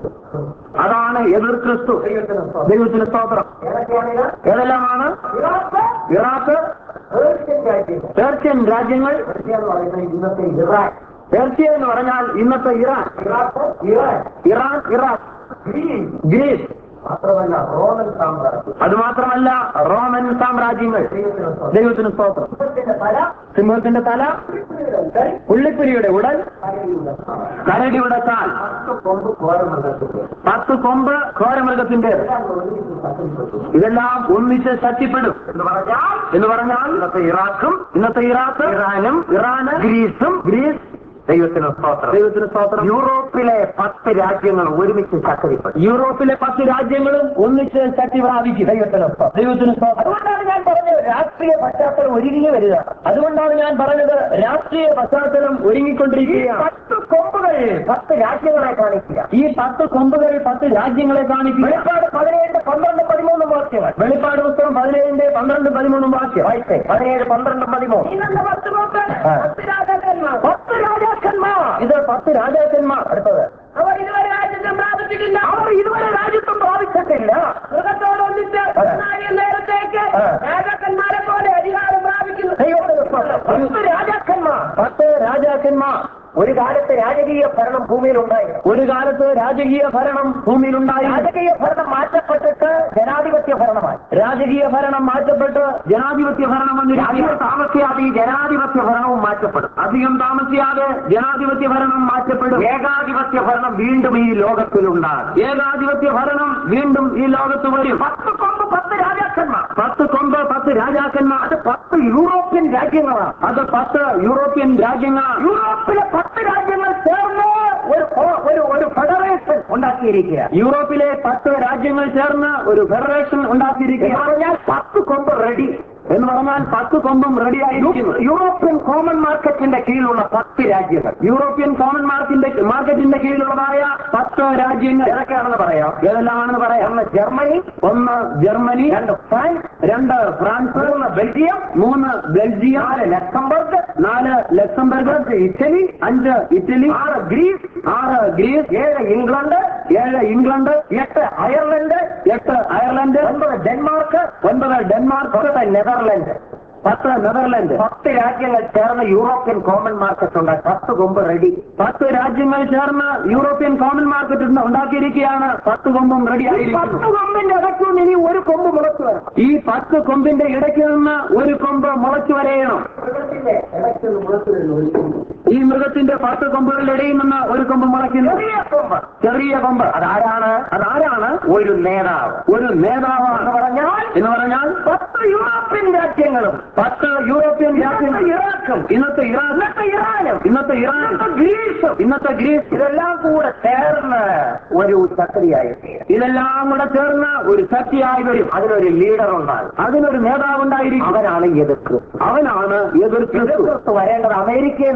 അതാണ് എതിർ ക്രിസ്തു ദൈവത്തിന് സ്തോത്രം. ദൈവത്തിന് സ്തോത്രം ഏതൊക്കെയാണിത് ഏതെല്ലാമാണ് ഇറാഖ് ഇറാഖ് പേർഷ്യൻ രാജ്യം പേർഷ്യൻ രാജ്യങ്ങൾ പേർഷ്യ എന്ന് പറയുന്നത് ഇന്നത്തെ ഇറാൻ പേർഷ്യ എന്ന് പറഞ്ഞാൽ ഇന്നത്തെ Iran Iraq Iran Iran Iraq green Greece മാത്രമല്ല റോമൻ സാമ്രാജ്യം അത് മാത്രമല്ല റോമൻ സാമ്രാജ്യങ്ങൾ ദൈവത്തിന് സ്തോത്രം. ദൈവത്തിന് സ്തോത്രം ദൈവത്തിന്റെ തല സിംഹത്തിന്റെ തല കൈ, പുള്ളിപ്പുലിയുടെ ഉടൽ കരടിയുടെ കാൽ. കരടിയുടെ കാൽ പത്ത് കൊമ്പ് കോരമൃഗത്തിന്റെ പത്ത് കൊമ്പ് ഘോരമൃഗത്തിന്റെ എല്ലാം ഒരുമിച്ച് ശക്തിപ്പെട്ടു. ഇതെല്ലാം ഒന്നിച്ച് ശക്തിപ്പെടും എന്ന് പറഞ്ഞാൽ എന്ന് പറഞ്ഞാൽ ഇന്നത്തെ ഇറാഖും ഇന്നത്തെ ഇറാഖ് ഇറാനും ഇറാന് ഗ്രീസും ഗ്രീസ് ദൈവത്തിന് സ്തോത്രം ദൈവത്തിന് സ്തോത്രം യൂറോപ്പിലെ പത്ത് രാജ്യങ്ങൾ ഒരുമിച്ച് ശക്തിപ്പെട്ടു യൂറോപ്പിലെ പത്ത് രാജ്യങ്ങളും ഒന്നിച്ച് ശക്തി പ്രാപിക്കും ദൈവത്തിന് സ്തോത്രം. ദൈവത്തിന് സ്തോത്രം അതുകൊണ്ടാണ് ഞാൻ പറഞ്ഞത് രാഷ്ട്രീയ പശ്ചാത്തലം ഒരുങ്ങി വരിക അതുകൊണ്ടാണ് ഞാൻ പറഞ്ഞത് രാഷ്ട്രീയ പശ്ചാത്തലം ഈ ഒരുങ്ങിക്കൊണ്ടിരിക്കുകയാണ് പത്ത് കൊമ്പുകൾ പത്ത് രാജ്യങ്ങളെ കാണിക്കുക ഈ പത്ത് കൊമ്പുകൾ പത്ത് രാജ്യങ്ങളെ കാണിക്കുക വെളിപ്പാട് പതിനേഴ് പന്ത്രണ്ട് പതിമൂന്ന് വാക്യങ്ങൾ വെളിപ്പാട് പുസ്തകം പതിനേഴിന്റെ പന്ത്രണ്ട് പതിമൂന്നും വാക്യം വായിച്ചേ പതിനേഴ് പന്ത്രണ്ട് പതിമൂന്ന് പത്ത് കൊമ്പ് ആ. പത്ത് രാജാക്കന്മാർ പത്ത് രാജാക്കന്മാർ ഇത് പത്ത് രാജാക്കന്മാർ അടുത്തത് അവർ ഇതുവരെ രാജ്യത്വം പ്രാപിച്ചിട്ടില്ല അവർ ഇതുവരെ രാജ്യത്വം പ്രാപിച്ചിട്ടില്ല മൃഗത്തോടൊന്നിച്ച് പതിനായിരം നേരത്തേക്ക് ആ. രാജാക്കന്മാരെ പോലെ അധികാരം പ്രാപിക്കുന്നു ദൈവത്തിന്റെ സ്തോത്രം. പത്ത് രാജാക്കന്മാർ പത്ത് രാജാക്കന്മാർ ഒരു കാലത്ത് രാജകീയ ഭരണം ഭൂമിയിൽ ഉണ്ടായിരുന്നു ഒരു കാലത്ത് രാജകീയ ഭരണം ഭൂമിയിലുണ്ടായി രാജകീയ ഭരണം മാറ്റപ്പെട്ടിട്ട് ജനാധിപത്യ ഭരണമായി രാജകീയ ഭരണം മാറ്റപ്പെട്ട് ജനാധിപത്യ ഭരണം വന്നിരിക്കുന്നു അധികം താമസിയാതെ ഈ ജനാധിപത്യ ഭരണവും മാറ്റപ്പെടും അധികം താമസിയാതെ ജനാധിപത്യ ഭരണം മാറ്റപ്പെടും ഏകാധിപത്യ ഭരണം വീണ്ടും ഈ ലോകത്തിലുണ്ടാകും ഏകാധിപത്യ ഭരണം വീണ്ടും ഈ ലോകത്ത് വരും പത്ത് കൊമ്പ് പത്ത് രാജാക്കന്മാർ പത്ത് കൊമ്പ് പത്ത് രാജാക്കന്മാർ അത് പത്ത് യൂറോപ്യൻ രാജ്യങ്ങളാണ് അത് പത്ത് യൂറോപ്യൻ രാജ്യങ്ങളാണ് യൂറോപ്പിലെ പത്ത് രാജ്യങ്ങൾ ചേർന്ന് ഒരു ഫോ- ഒരു ഒരു ഫെഡറേഷൻ ഉണ്ടാക്കിയിരിക്കുക യൂറോപ്പിലെ പത്ത് രാജ്യങ്ങൾ ചേർന്ന് ഒരു ഫെഡറേഷൻ എന്ന് ഉണ്ടാക്കിയിരിക്കുക പറഞ്ഞാൽ പത്ത് കൊമ്പ് റെഡി എന്ന് പറഞ്ഞാൽ പത്ത് കൊമ്പും റെഡിയായിരിക്കുന്നു യൂറോപ്യൻ കോമൺ മാർക്കറ്റിന്റെ കീഴിലുള്ള പത്ത് രാജ്യങ്ങൾ യൂറോപ്യൻ കോമൺ മാർക്കിന്റെ മാർക്കറ്റിന്റെ കീഴിലുള്ളതായ പത്ത് രാജ്യങ്ങൾ ഏതൊക്കെയാണെന്ന് പറയാം ഏതെല്ലാമാണെന്ന് പറയാം ഒന്ന് ജർമ്മനി ഒന്ന് ജർമ്മനി രണ്ട് ഫ്രാൻസ് രണ്ട് ഫ്രാൻസ് മൂന്ന് ബെൽജിയം മൂന്ന് ബെൽജിയം നാല് ലക്സംബർഗ് നാല് ലക്സംബർഗ് ഇറ്റലി അഞ്ച് ഇറ്റലി ആറ് ഗ്രീസ് ആറ് ഗ്രീസ് ഏഴ് ഇംഗ്ലണ്ട് ഏഴ് ഇംഗ്ലണ്ട് എട്ട് അയർലൻഡ് എട്ട് അയർലൻഡ് ഒൻപത് ഡെൻമാർക്ക് ഒൻപത് ഡെൻമാർക്ക് പത്ത് നെതർലൻഡ് പത്ത് നെതർലൻഡ് പത്ത് രാജ്യങ്ങൾ ചേർന്ന് യൂറോപ്യൻ കോമൺ മാർക്കറ്റ് ഉണ്ട് പത്ത് കൊമ്പ് റെഡി പത്ത് രാജ്യങ്ങൾ ചേർന്ന് യൂറോപ്യൻ കോമൺ മാർക്കറ്റ് ഉണ്ട് ഉണ്ടാക്കിയിരിക്കുകയാണ് പത്ത് കൊമ്പും റെഡി പത്ത് ആയിരിക്കുന്നു കൊമ്പിന്റെ ഇടയ്ക്കുനിന്ന് ഇനി ഒരു കൊമ്പ് മുളച്ചു വരണം ഈ പത്ത് കൊമ്പിന്റെ ഇടയ്ക്ക് നിന്ന് ഒരു കൊമ്പ് മുളച്ചു വരെയണം മൃഗത്തിന്റെ ഇടയ്ക്ക് മുളച്ചു വരുന്ന ഒരു കൊമ്പ് ഈ മൃഗത്തിന്റെ പത്ത് കൊമ്പുകളുടെ ഇടയിൽ നിന്ന് ഒരു കൊമ്പ് മുളയ്ക്കുന്നു ചെറിയ കൊമ്പ് ചെറിയ കൊമ്പ് അതാരാണ് അതാരാണ് ഒരു നേതാവ് ഒരു നേതാവാണ് എന്ന് പറഞ്ഞാൽ എന്ന് പറഞ്ഞാൽ പത്ത് യൂറോപ്യൻ രാജ്യങ്ങളും പത്ത് യൂറോപ്യൻ രാജ്യങ്ങൾ ഇറാഖും ഇന്നത്തെ ഇറാൻ ഇന്നത്തെ ഇറാനും ഇന്നത്തെ ഇറാൻ ഇന്നത്തെ ഗ്രീസും ഇന്നത്തെ ഗ്രീസ് ഇതെല്ലാം കൂടെ ചേർന്ന് ഒരു ശക്തിയായി ഇതെല്ലാം കൂടെ ചേർന്ന് ഒരു ശക്തിയായി വരും അതിനൊരു ലീഡർ ഉണ്ടാകും അതിനൊരു നേതാവ് ഉണ്ടായിരിക്കും അവനാണ് എതിർ ക്രിസ്തു അവനാണ് എതിർ എതിർ ക്രിസ്തു ക്രിസ്തു വരേണ്ടത് അമേരിക്കയിൽ നിന്നുമല്ല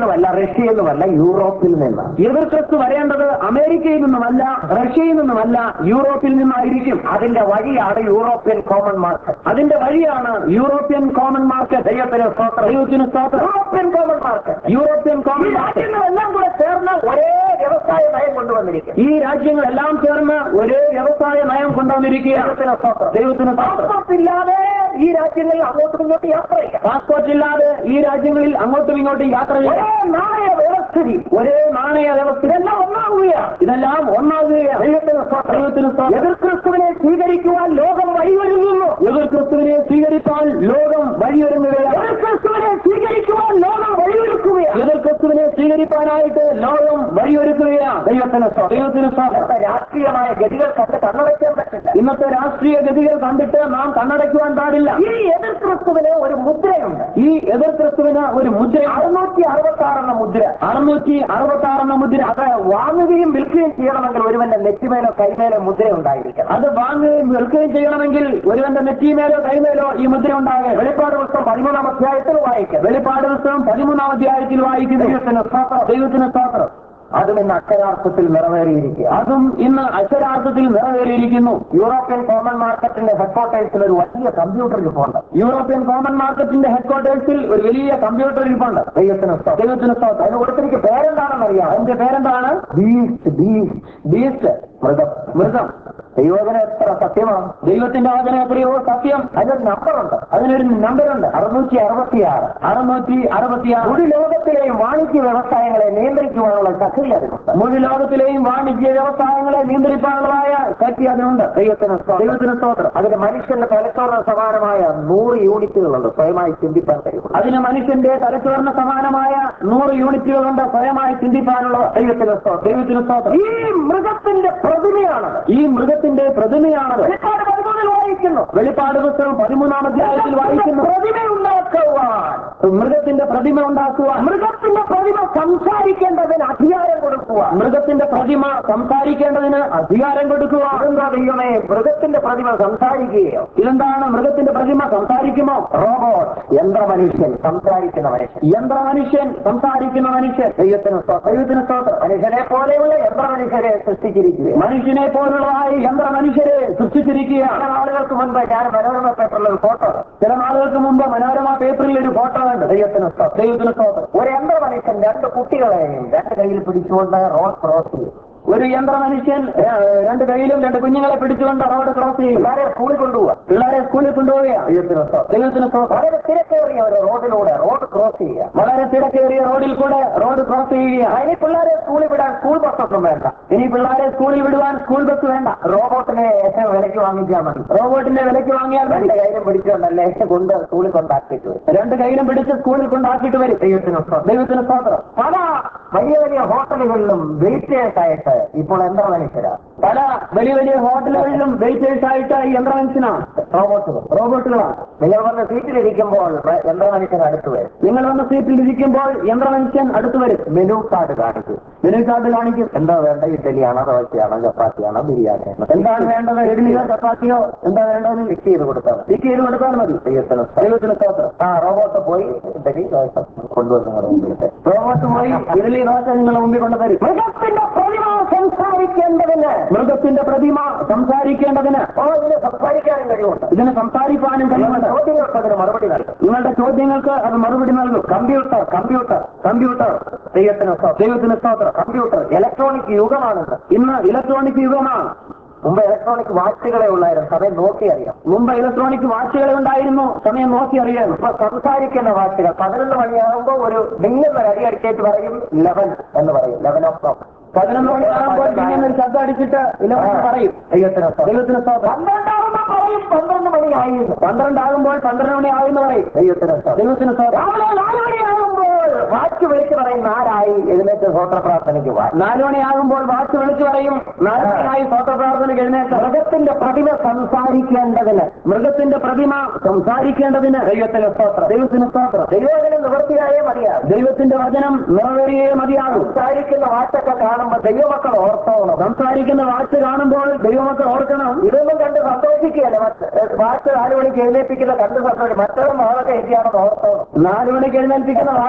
റഷ്യയിൽ നിന്നുമല്ല യൂറോപ്പിൽ നിന്നാണ് എതിർ ക്രിസ്തു വരേണ്ടത് അമേരിക്കയിൽ നിന്നുമല്ല റഷ്യയിൽ നിന്നുമല്ല യൂറോപ്പിൽ നിന്നായിരിക്കും അതിന്റെ വഴിയാണ് യൂറോപ്യൻ കോമൺ മാർക്കറ്റ് അതിന്റെ വഴിയാണ് യൂറോപ്യൻ കോമൺ മാർക്കറ്റ് ദൈവത്തിന് സ്തോത്രം ദൈവത്തിന് സ്തോത്രം യൂറോപ്യൻ കോമൺ മാർക്കറ്റ് യൂറോപ്യൻ ഈ കോമൺ മാർക്കറ്റ് രാജ്യങ്ങളെല്ലാം കൂടെ ചേർന്ന് ഒരേ വ്യവസായ നയം കൊണ്ടുവന്നിരിക്കും ഈ രാജ്യങ്ങളെല്ലാം ചേർന്ന് ഒരേ വ്യവസായ നയം കൊണ്ടുവന്നിരിക്കുകയാണ് ദൈവത്തിന് സ്തോത്രം ദൈവത്തിന് സ്തോത്രം പാസ്പോർട്ട് ഇല്ലാതെ ഈ രാജ്യങ്ങളിൽ അങ്ങോട്ടും ഇങ്ങോട്ടും യാത്ര ചെയ്യാം പാസ്പോർട്ട് ഇല്ലാതെ ഈ രാജ്യങ്ങളിൽ അങ്ങോട്ടും ഇങ്ങോട്ടും യാത്ര ഒരേ ചെയ്യാം നാണയ വ്യവസ്ഥിതി ഒരേ നാണയ വ്യവസ്ഥ ഇതെല്ലാം ഒന്നാവുകയാണ് ഇതെല്ലാം ഒന്നാകുകയാണ് ദൈവത്തിന് സ്തോത്രം. ദൈവത്തിന് സ്തോത്രം. എതിർ ക്രിസ്തുവിനെ സ്വീകരിക്കുവാൻ ലോകം വഴിയൊരുങ്ങുന്നു എതിർ ക്രിസ്തുവിനെ സ്വീകരിക്കാൻ ലോകം വഴിയൊരുങ്ങുകയാണ് എതിർ ക്രിസ്തുവിനെ സ്വീകരിക്കുവാൻ ലോകം വഴിയൊരുക്കുകയാണ് എതിർ ക്രിസ്തുവിനെ സ്വീകരിക്കാനായിട്ട് ലോകം വഴിയൊരുക്കുകയാണ് ദൈവത്തിന് സ്തോത്രം. ദൈവത്തിന് സ്തോത്രം. ഇന്നത്തെ രാഷ്ട്രീയമായ ഗതികൾ കണ്ട് കണ്ണടയ്ക്കാൻ പറ്റില്ല ഇന്നത്തെ രാഷ്ട്രീയ ഗതികൾ കണ്ടിട്ട് നാം കണ്ണടയ്ക്കുവാൻ പാടില്ല ഈ എതിർ ക്രിസ്തുവിന് ഒരു മുദ്രയുണ്ട് ഈ എതിർ ക്രിസ്തുവിന് ഒരു മുദ്ര അറുന്നൂറ്റി അറുപത്തി ആറെന്ന മുദ്ര അറുന്നൂറ്റി അറുപത്തി ആറെന്ന മുദ്ര അത് വാങ്ങുകയും വിൽക്കുകയും ചെയ്യണമെങ്കിൽ ഒരുവന്റെ നെറ്റിമേലോ കൈമേലോ മുദ്ര ഉണ്ടായിരിക്കണം അത് വാങ്ങുകയും വിൽക്കുകയും ചെയ്യണമെങ്കിൽ ഒരുവന്റെ നെറ്റിമേലോ കൈമേലോ ഈ മുദ്ര ഉണ്ടാകണം വെളിപ്പാട് പുസ്തകം പതിമൂന്നാം അധ്യായത്തിൽ വായിക്കാം വെളിപ്പാട് പുസ്തകം പതിമൂന്നാം അധ്യായത്തിൽ വായിക്കുന്നു ദൈവത്തിന് സ്തോത്രം. ദൈവത്തിന് സ്തോത്രം അതും ഇന്ന് അക്ഷരാർത്ഥത്തിൽ നിറവേറിയിരിക്കുക അതും ഇന്ന് അക്ഷരാർത്ഥത്തിൽ നിറവേറിയിരിക്കുന്നു യൂറോപ്യൻ കോമൺ മാർക്കറ്റിന്റെ ഹെഡ്ക്വാർട്ടേഴ്സിൽ ഒരു വലിയ കമ്പ്യൂട്ടർ ഇരിപ്പുണ്ട് യൂറോപ്യൻ കോമൺ മാർക്കറ്റിന്റെ ഹെഡ്ക്വാർട്ടേഴ്സിൽ ഒരു വലിയ കമ്പ്യൂട്ടർ ഇരിപ്പുണ്ട് ദൈവത്തിന് സ്തോത്രം. ദൈവത്തിന് സ്തോത്രം അതിന് കൊടുത്തിരിക്കും പേരെന്താണെന്ന് അറിയാം അതിന്റെ പേരെന്താണ് ബീസ്റ്റ് ബീസ്റ്റ് ബീസ്റ്റ് മൃഗം മൃഗം ദൈവത്തിന് എത്ര സത്യമാണ് ദൈവത്തിന്റെ വചന എത്രയോ സത്യം അതിനൊരു നമ്പറുണ്ട് അതിനൊരു നമ്പറുണ്ട് അറുന്നൂറ്റി അറുപത്തിയാറ് അറുന്നൂറ്റി അറുപത്തിയാറ് മുഴു ലോകത്തിലെയും വാണിജ്യ വ്യവസായങ്ങളെ നിയന്ത്രിക്കുവാനുള്ള ശക്തി അതിനുണ്ട് മുഴു ലോകത്തിലെയും വാണിജ്യ വ്യവസായങ്ങളെ നിയന്ത്രിക്കാനുള്ളതായ ശക്തി അതിനുണ്ട് ദൈവത്തിന് സ്തോത്രം. ദൈവത്തിന് സ്തോത്രം അതിന് മനുഷ്യന്റെ തലച്ചോറിന് സമാനമായ നൂറ് യൂണിറ്റുകളുണ്ട് സ്വയമായി ചിന്തിപ്പാൻ കഴിയും അതിന് മനുഷ്യന്റെ തലച്ചോറിന് സമാനമായ നൂറ് യൂണിറ്റുകളുണ്ട് സ്വയമായി ചിന്തിപ്പാനുള്ള ദൈവത്തിന് സ്തോത്രം. ദൈവത്തിന് സ്തോത്രം ഈ മൃഗത്തിന്റെ പ്രതിമയാണ് ഈ മൃഗത്തിന്റെ പ്രതിമയാണത് വെളിപ്പാട് പതിമൂന്നിൽ വായിക്കുന്നു വെളിപ്പാട് പുസ്തകം പതിമൂന്നാം അധ്യായത്തിൽ വായിക്കുന്നു പ്രതിമ ഉണ്ടാക്കുവാൻ മൃഗത്തിന്റെ പ്രതിമ ഉണ്ടാക്കുക മൃഗത്തിന്റെ പ്രതിമ സംസാരിക്കേണ്ടതിന് അധികാരം കൊടുക്കുക മൃഗത്തിന്റെ പ്രതിമ സംസാരിക്കേണ്ടതിന് അധികാരം കൊടുക്കുക അതെന്താ ദൈവമേ മൃഗത്തിന്റെ പ്രതിമ സംസാരിക്കുകയോ ഇതെന്താണ് മൃഗത്തിന്റെ പ്രതിമ സംസാരിക്കുമോ റോബോട്ട് യന്ത്രമനുഷ്യൻ സംസാരിക്കുന്ന മനുഷ്യൻ യന്ത്ര മനുഷ്യൻ സംസാരിക്കുന്ന മനുഷ്യൻ ദൈവത്തിന് സ്തോത്രം. ദൈവത്തിന് സ്തോത്രം മനുഷ്യനെ പോലെയുള്ള യന്ത്രമനുഷ്യരെ സൃഷ്ടിച്ചിരിക്കുകയാണ് മനുഷ്യനെ പോലുള്ളതായ യന്ത്ര മനുഷ്യരെ സൃഷ്ടിച്ചിരിക്കുകയാണ് ചില നാളുകൾക്ക് മുൻപ് ഞാൻ മനോരമ പേപ്പറിൽ ഒരു ഫോട്ടോ ചില നാളുകൾക്ക് മുമ്പ് മനോരമ പേപ്പറിൽ ഒരു ഫോട്ടോ ഉണ്ട് ദൈവത്തിന് സ്തോത്രം. ദൈവത്തിന് സ്തോത്രം ഒരു യന്ത്രമനുഷ്യൻ രണ്ട് കുട്ടികളെയും രണ്ട് കയ്യിൽ പിടിച്ചുകൊണ്ട് റോഡ് ക്രോസ് ചെയ്യും ഒരു യന്ത്ര മനുഷ്യൻ ഏഹ്, രണ്ട് കയ്യിലും രണ്ട് കുഞ്ഞുങ്ങളെ പിടിച്ചുകൊണ്ട് റോഡ് ക്രോസ് ചെയ്യും പിള്ളേരെ സ്കൂളിൽ കൊണ്ടുപോവാ പിള്ളേരെ സ്കൂളിൽ കൊണ്ടുപോവുകയാണ് ദൈവത്തിന് സ്തോത്രം. ദൈവത്തിന് സ്തോത്രം വളരെ തിരക്കേറിയ ഒരു റോഡിലൂടെ റോഡ് ക്രോസ് ചെയ്യുക വളരെ തിരക്കേറിയ റോഡിൽ കൂടെ റോഡ് ക്രോസ് ചെയ്യുകയാണ് അതിന് പിള്ളേരെ സ്കൂളിൽ വിടാൻ സ്കൂൾ ബസ്സൊന്നും വേണ്ട ഇനി പിള്ളേരെ സ്കൂളിൽ വിടുവാൻ സ്കൂൾ ബസ് വേണ്ട റോബോട്ടിനെ വിലയ്ക്ക് വാങ്ങിച്ചാൽ മതി റോബോട്ടിന്റെ വിലയ്ക്ക് വാങ്ങിയാൽ മതി. രണ്ട് കയ്യിലും പിടിച്ചുകൊണ്ടല്ലേ കൊണ്ട് സ്കൂളിൽ കൊണ്ടാക്കിയിട്ട് വരും രണ്ട് കയ്യിലും പിടിച്ച് സ്കൂളിൽ കൊണ്ടാക്കിയിട്ട് വരും ദൈവത്തിന് സ്തോത്രം. ദൈവത്തിന് സ്തോത്രം പല വലിയ വലിയ ഹോട്ടലുകളിലും വെയിറ്റേഴ്സ് ആയിട്ട് ഇപ്പോൾ എന്താ മനുഷ്യരാ പല വലിയ വലിയ ഹോട്ടലുകളിലും വെയിറ്റേഴ്സ് ആയിട്ട് ഈ യന്ത്ര മനുഷ്യനാണ് റോബോട്ടുകൾ റോബോട്ടുകളാണ് നിങ്ങൾ വന്ന് സീറ്റിലിരിക്കുമ്പോൾ യന്ത്ര മനുഷ്യൻ അടുത്ത് വരും നിങ്ങൾ വന്ന സീറ്റിൽ ഇരിക്കുമ്പോൾ യന്ത്ര മനുഷ്യൻ അടുത്ത് വരും മെനു കാർഡ് കാണിക്കും മെനു കാർഡ് കാണിക്കും എന്താ വേണ്ട ഇഡ്ഡലിയാണോ ദോശയാണോ ചപ്പാത്തിയാണോ ബിരിയാണിയാണോ എന്താണ് വേണ്ടത് ഇഡ്ഡലിയോ ചപ്പാത്തിയോ എന്താ വേണ്ടത് ക്ലിക്ക് ചെയ്ത് കൊടുത്താൽ മതി ടിക്ക് ചെയ്ത് കൊടുത്താൽ മതി ദൈവത്തിന് സ്തോത്രം. ദൈവത്തിന് സ്തോത്രം ആ റോബോട്ട് പോയി ഇഡ്ഡലി ദോശ കൊണ്ടുവന്ന് നിങ്ങളുടെ മുമ്പിലിട്ട് റോബോട്ട് പോയി ഇഡലി ദോശ നിങ്ങളുടെ മുമ്പിൽ കൊണ്ട് തരും മൃഗത്തിന്റെ പ്രതിമ സംസാരിക്കേണ്ടതിന് മൃഗത്തിന്റെ പ്രതിമ സംസാരിക്കേണ്ടതിന് ഓ ഇതിന് സംസാരിക്കാനും കഴിവുണ്ട് ഇതിന് സംസാരിക്കാനും കഴിവുണ്ട് ചോദ്യങ്ങൾക്ക് അതിന് മറുപടി നൽകും നിങ്ങളുടെ ചോദ്യങ്ങൾക്ക് അത് മറുപടി നൽകും കമ്പ്യൂട്ടർ കമ്പ്യൂട്ടർ കമ്പ്യൂട്ടർ ദൈവത്തിന് സ്തോത്രം. ദൈവത്തിന് സ്തോത്രം കമ്പ്യൂട്ടർ ഇലക്ട്രോണിക് യുഗമാണെന്ന് ഇന്ന് ഇലക്ട്രോണിക് യുഗമാണ് മുമ്പ് ഇലക്ട്രോണിക് വാച്ചുകളെ ഉള്ളായിരുന്നു സമയം നോക്കി അറിയാം മുമ്പ് ഇലക്ട്രോണിക് വാച്ചുകൾ ഉണ്ടായിരുന്നു സമയം നോക്കി അറിയാം ഇപ്പൊ സംസാരിക്കുന്ന വാച്ചുകൾ പതിനൊന്ന് മണിയാകുമ്പോൾ ഒരു ഡിങ്ങെന്ന് അടി അടിച്ചേറ്റ് പറയും ലെവൻ എന്ന് പറയും ലെവൻ ഓഫ് ക്ലോക്ക് പതിനൊന്ന് മണിയാകുമ്പോൾ ഇങ്ങനെ ഒരു ശബ്ദം അടിച്ചിട്ട് ഇലക്ട്രോണിക് പറയും ദൈവത്തിന് സ്തോത്രം. ദൈവത്തിന് സ്തോത്രം പന്ത്രണ്ടാകുമ്പോൾ പറയും പന്ത്രണ്ട് മണിയായി എന്ന്. പന്ത്രണ്ടാകുമ്പോൾ പന്ത്രണ്ട് മണി ആകുമെന്ന് പറയും ദൈവത്തിന് സ്തോത്രം. ദൈവത്തിന് സ്തോത്രം രാവിലെ നാല് മണിയാകുമ്പോൾ വാച്ച് വിളിച്ച് പറയും നാലായി എഴുന്നേറ്റ് സ്വോത്ര പ്രാർത്ഥനയ്ക്ക് വാ നാലു മണിയാകുമ്പോൾ വാച്ച് വിളിച്ചു പറയും നാലു മണിയായി സ്വോത്ര പ്രാർത്ഥനയ്ക്ക് എഴുന്നേറ്റ് മൃഗത്തിന്റെ പ്രതിമ സംസാരിക്കേണ്ടതിന് മൃഗത്തിന്റെ പ്രതിമ സംസാരിക്കേണ്ടതിന് ദൈവത്തിന് സ്തോത്രം ദൈവത്തിന് സ്തോത്രം ദൈവത്തിന് നിവൃത്തിയായേ മതിയാകും ദൈവത്തിന്റെ വചനം നിറവേറിയേ മതിയാകും സംസാരിക്കുന്ന വാച്ചൊക്കെ കാണുമ്പോൾ ദൈവമക്കൾ ഓർത്തോണം സംസാരിക്കുന്ന വാച്ച് കാണുമ്പോൾ ദൈവമക്കൾ ഓർക്കണം ഇതൊന്നും കണ്ട് സന്തോഷിക്കുകയല്ല വാച്ച് നാല് മണിക്ക് എഴുന്നേൽപ്പിക്കുന്ന കണ്ട് സന്തോഷം മറ്റൊരു നാളൊക്കെ എത്തിയാണെന്ന് ഓർത്തോണം നാലു മണിക്ക് എഴുന്നേൽപ്പിക്കുന്ന വാച്ച് കണ്ട്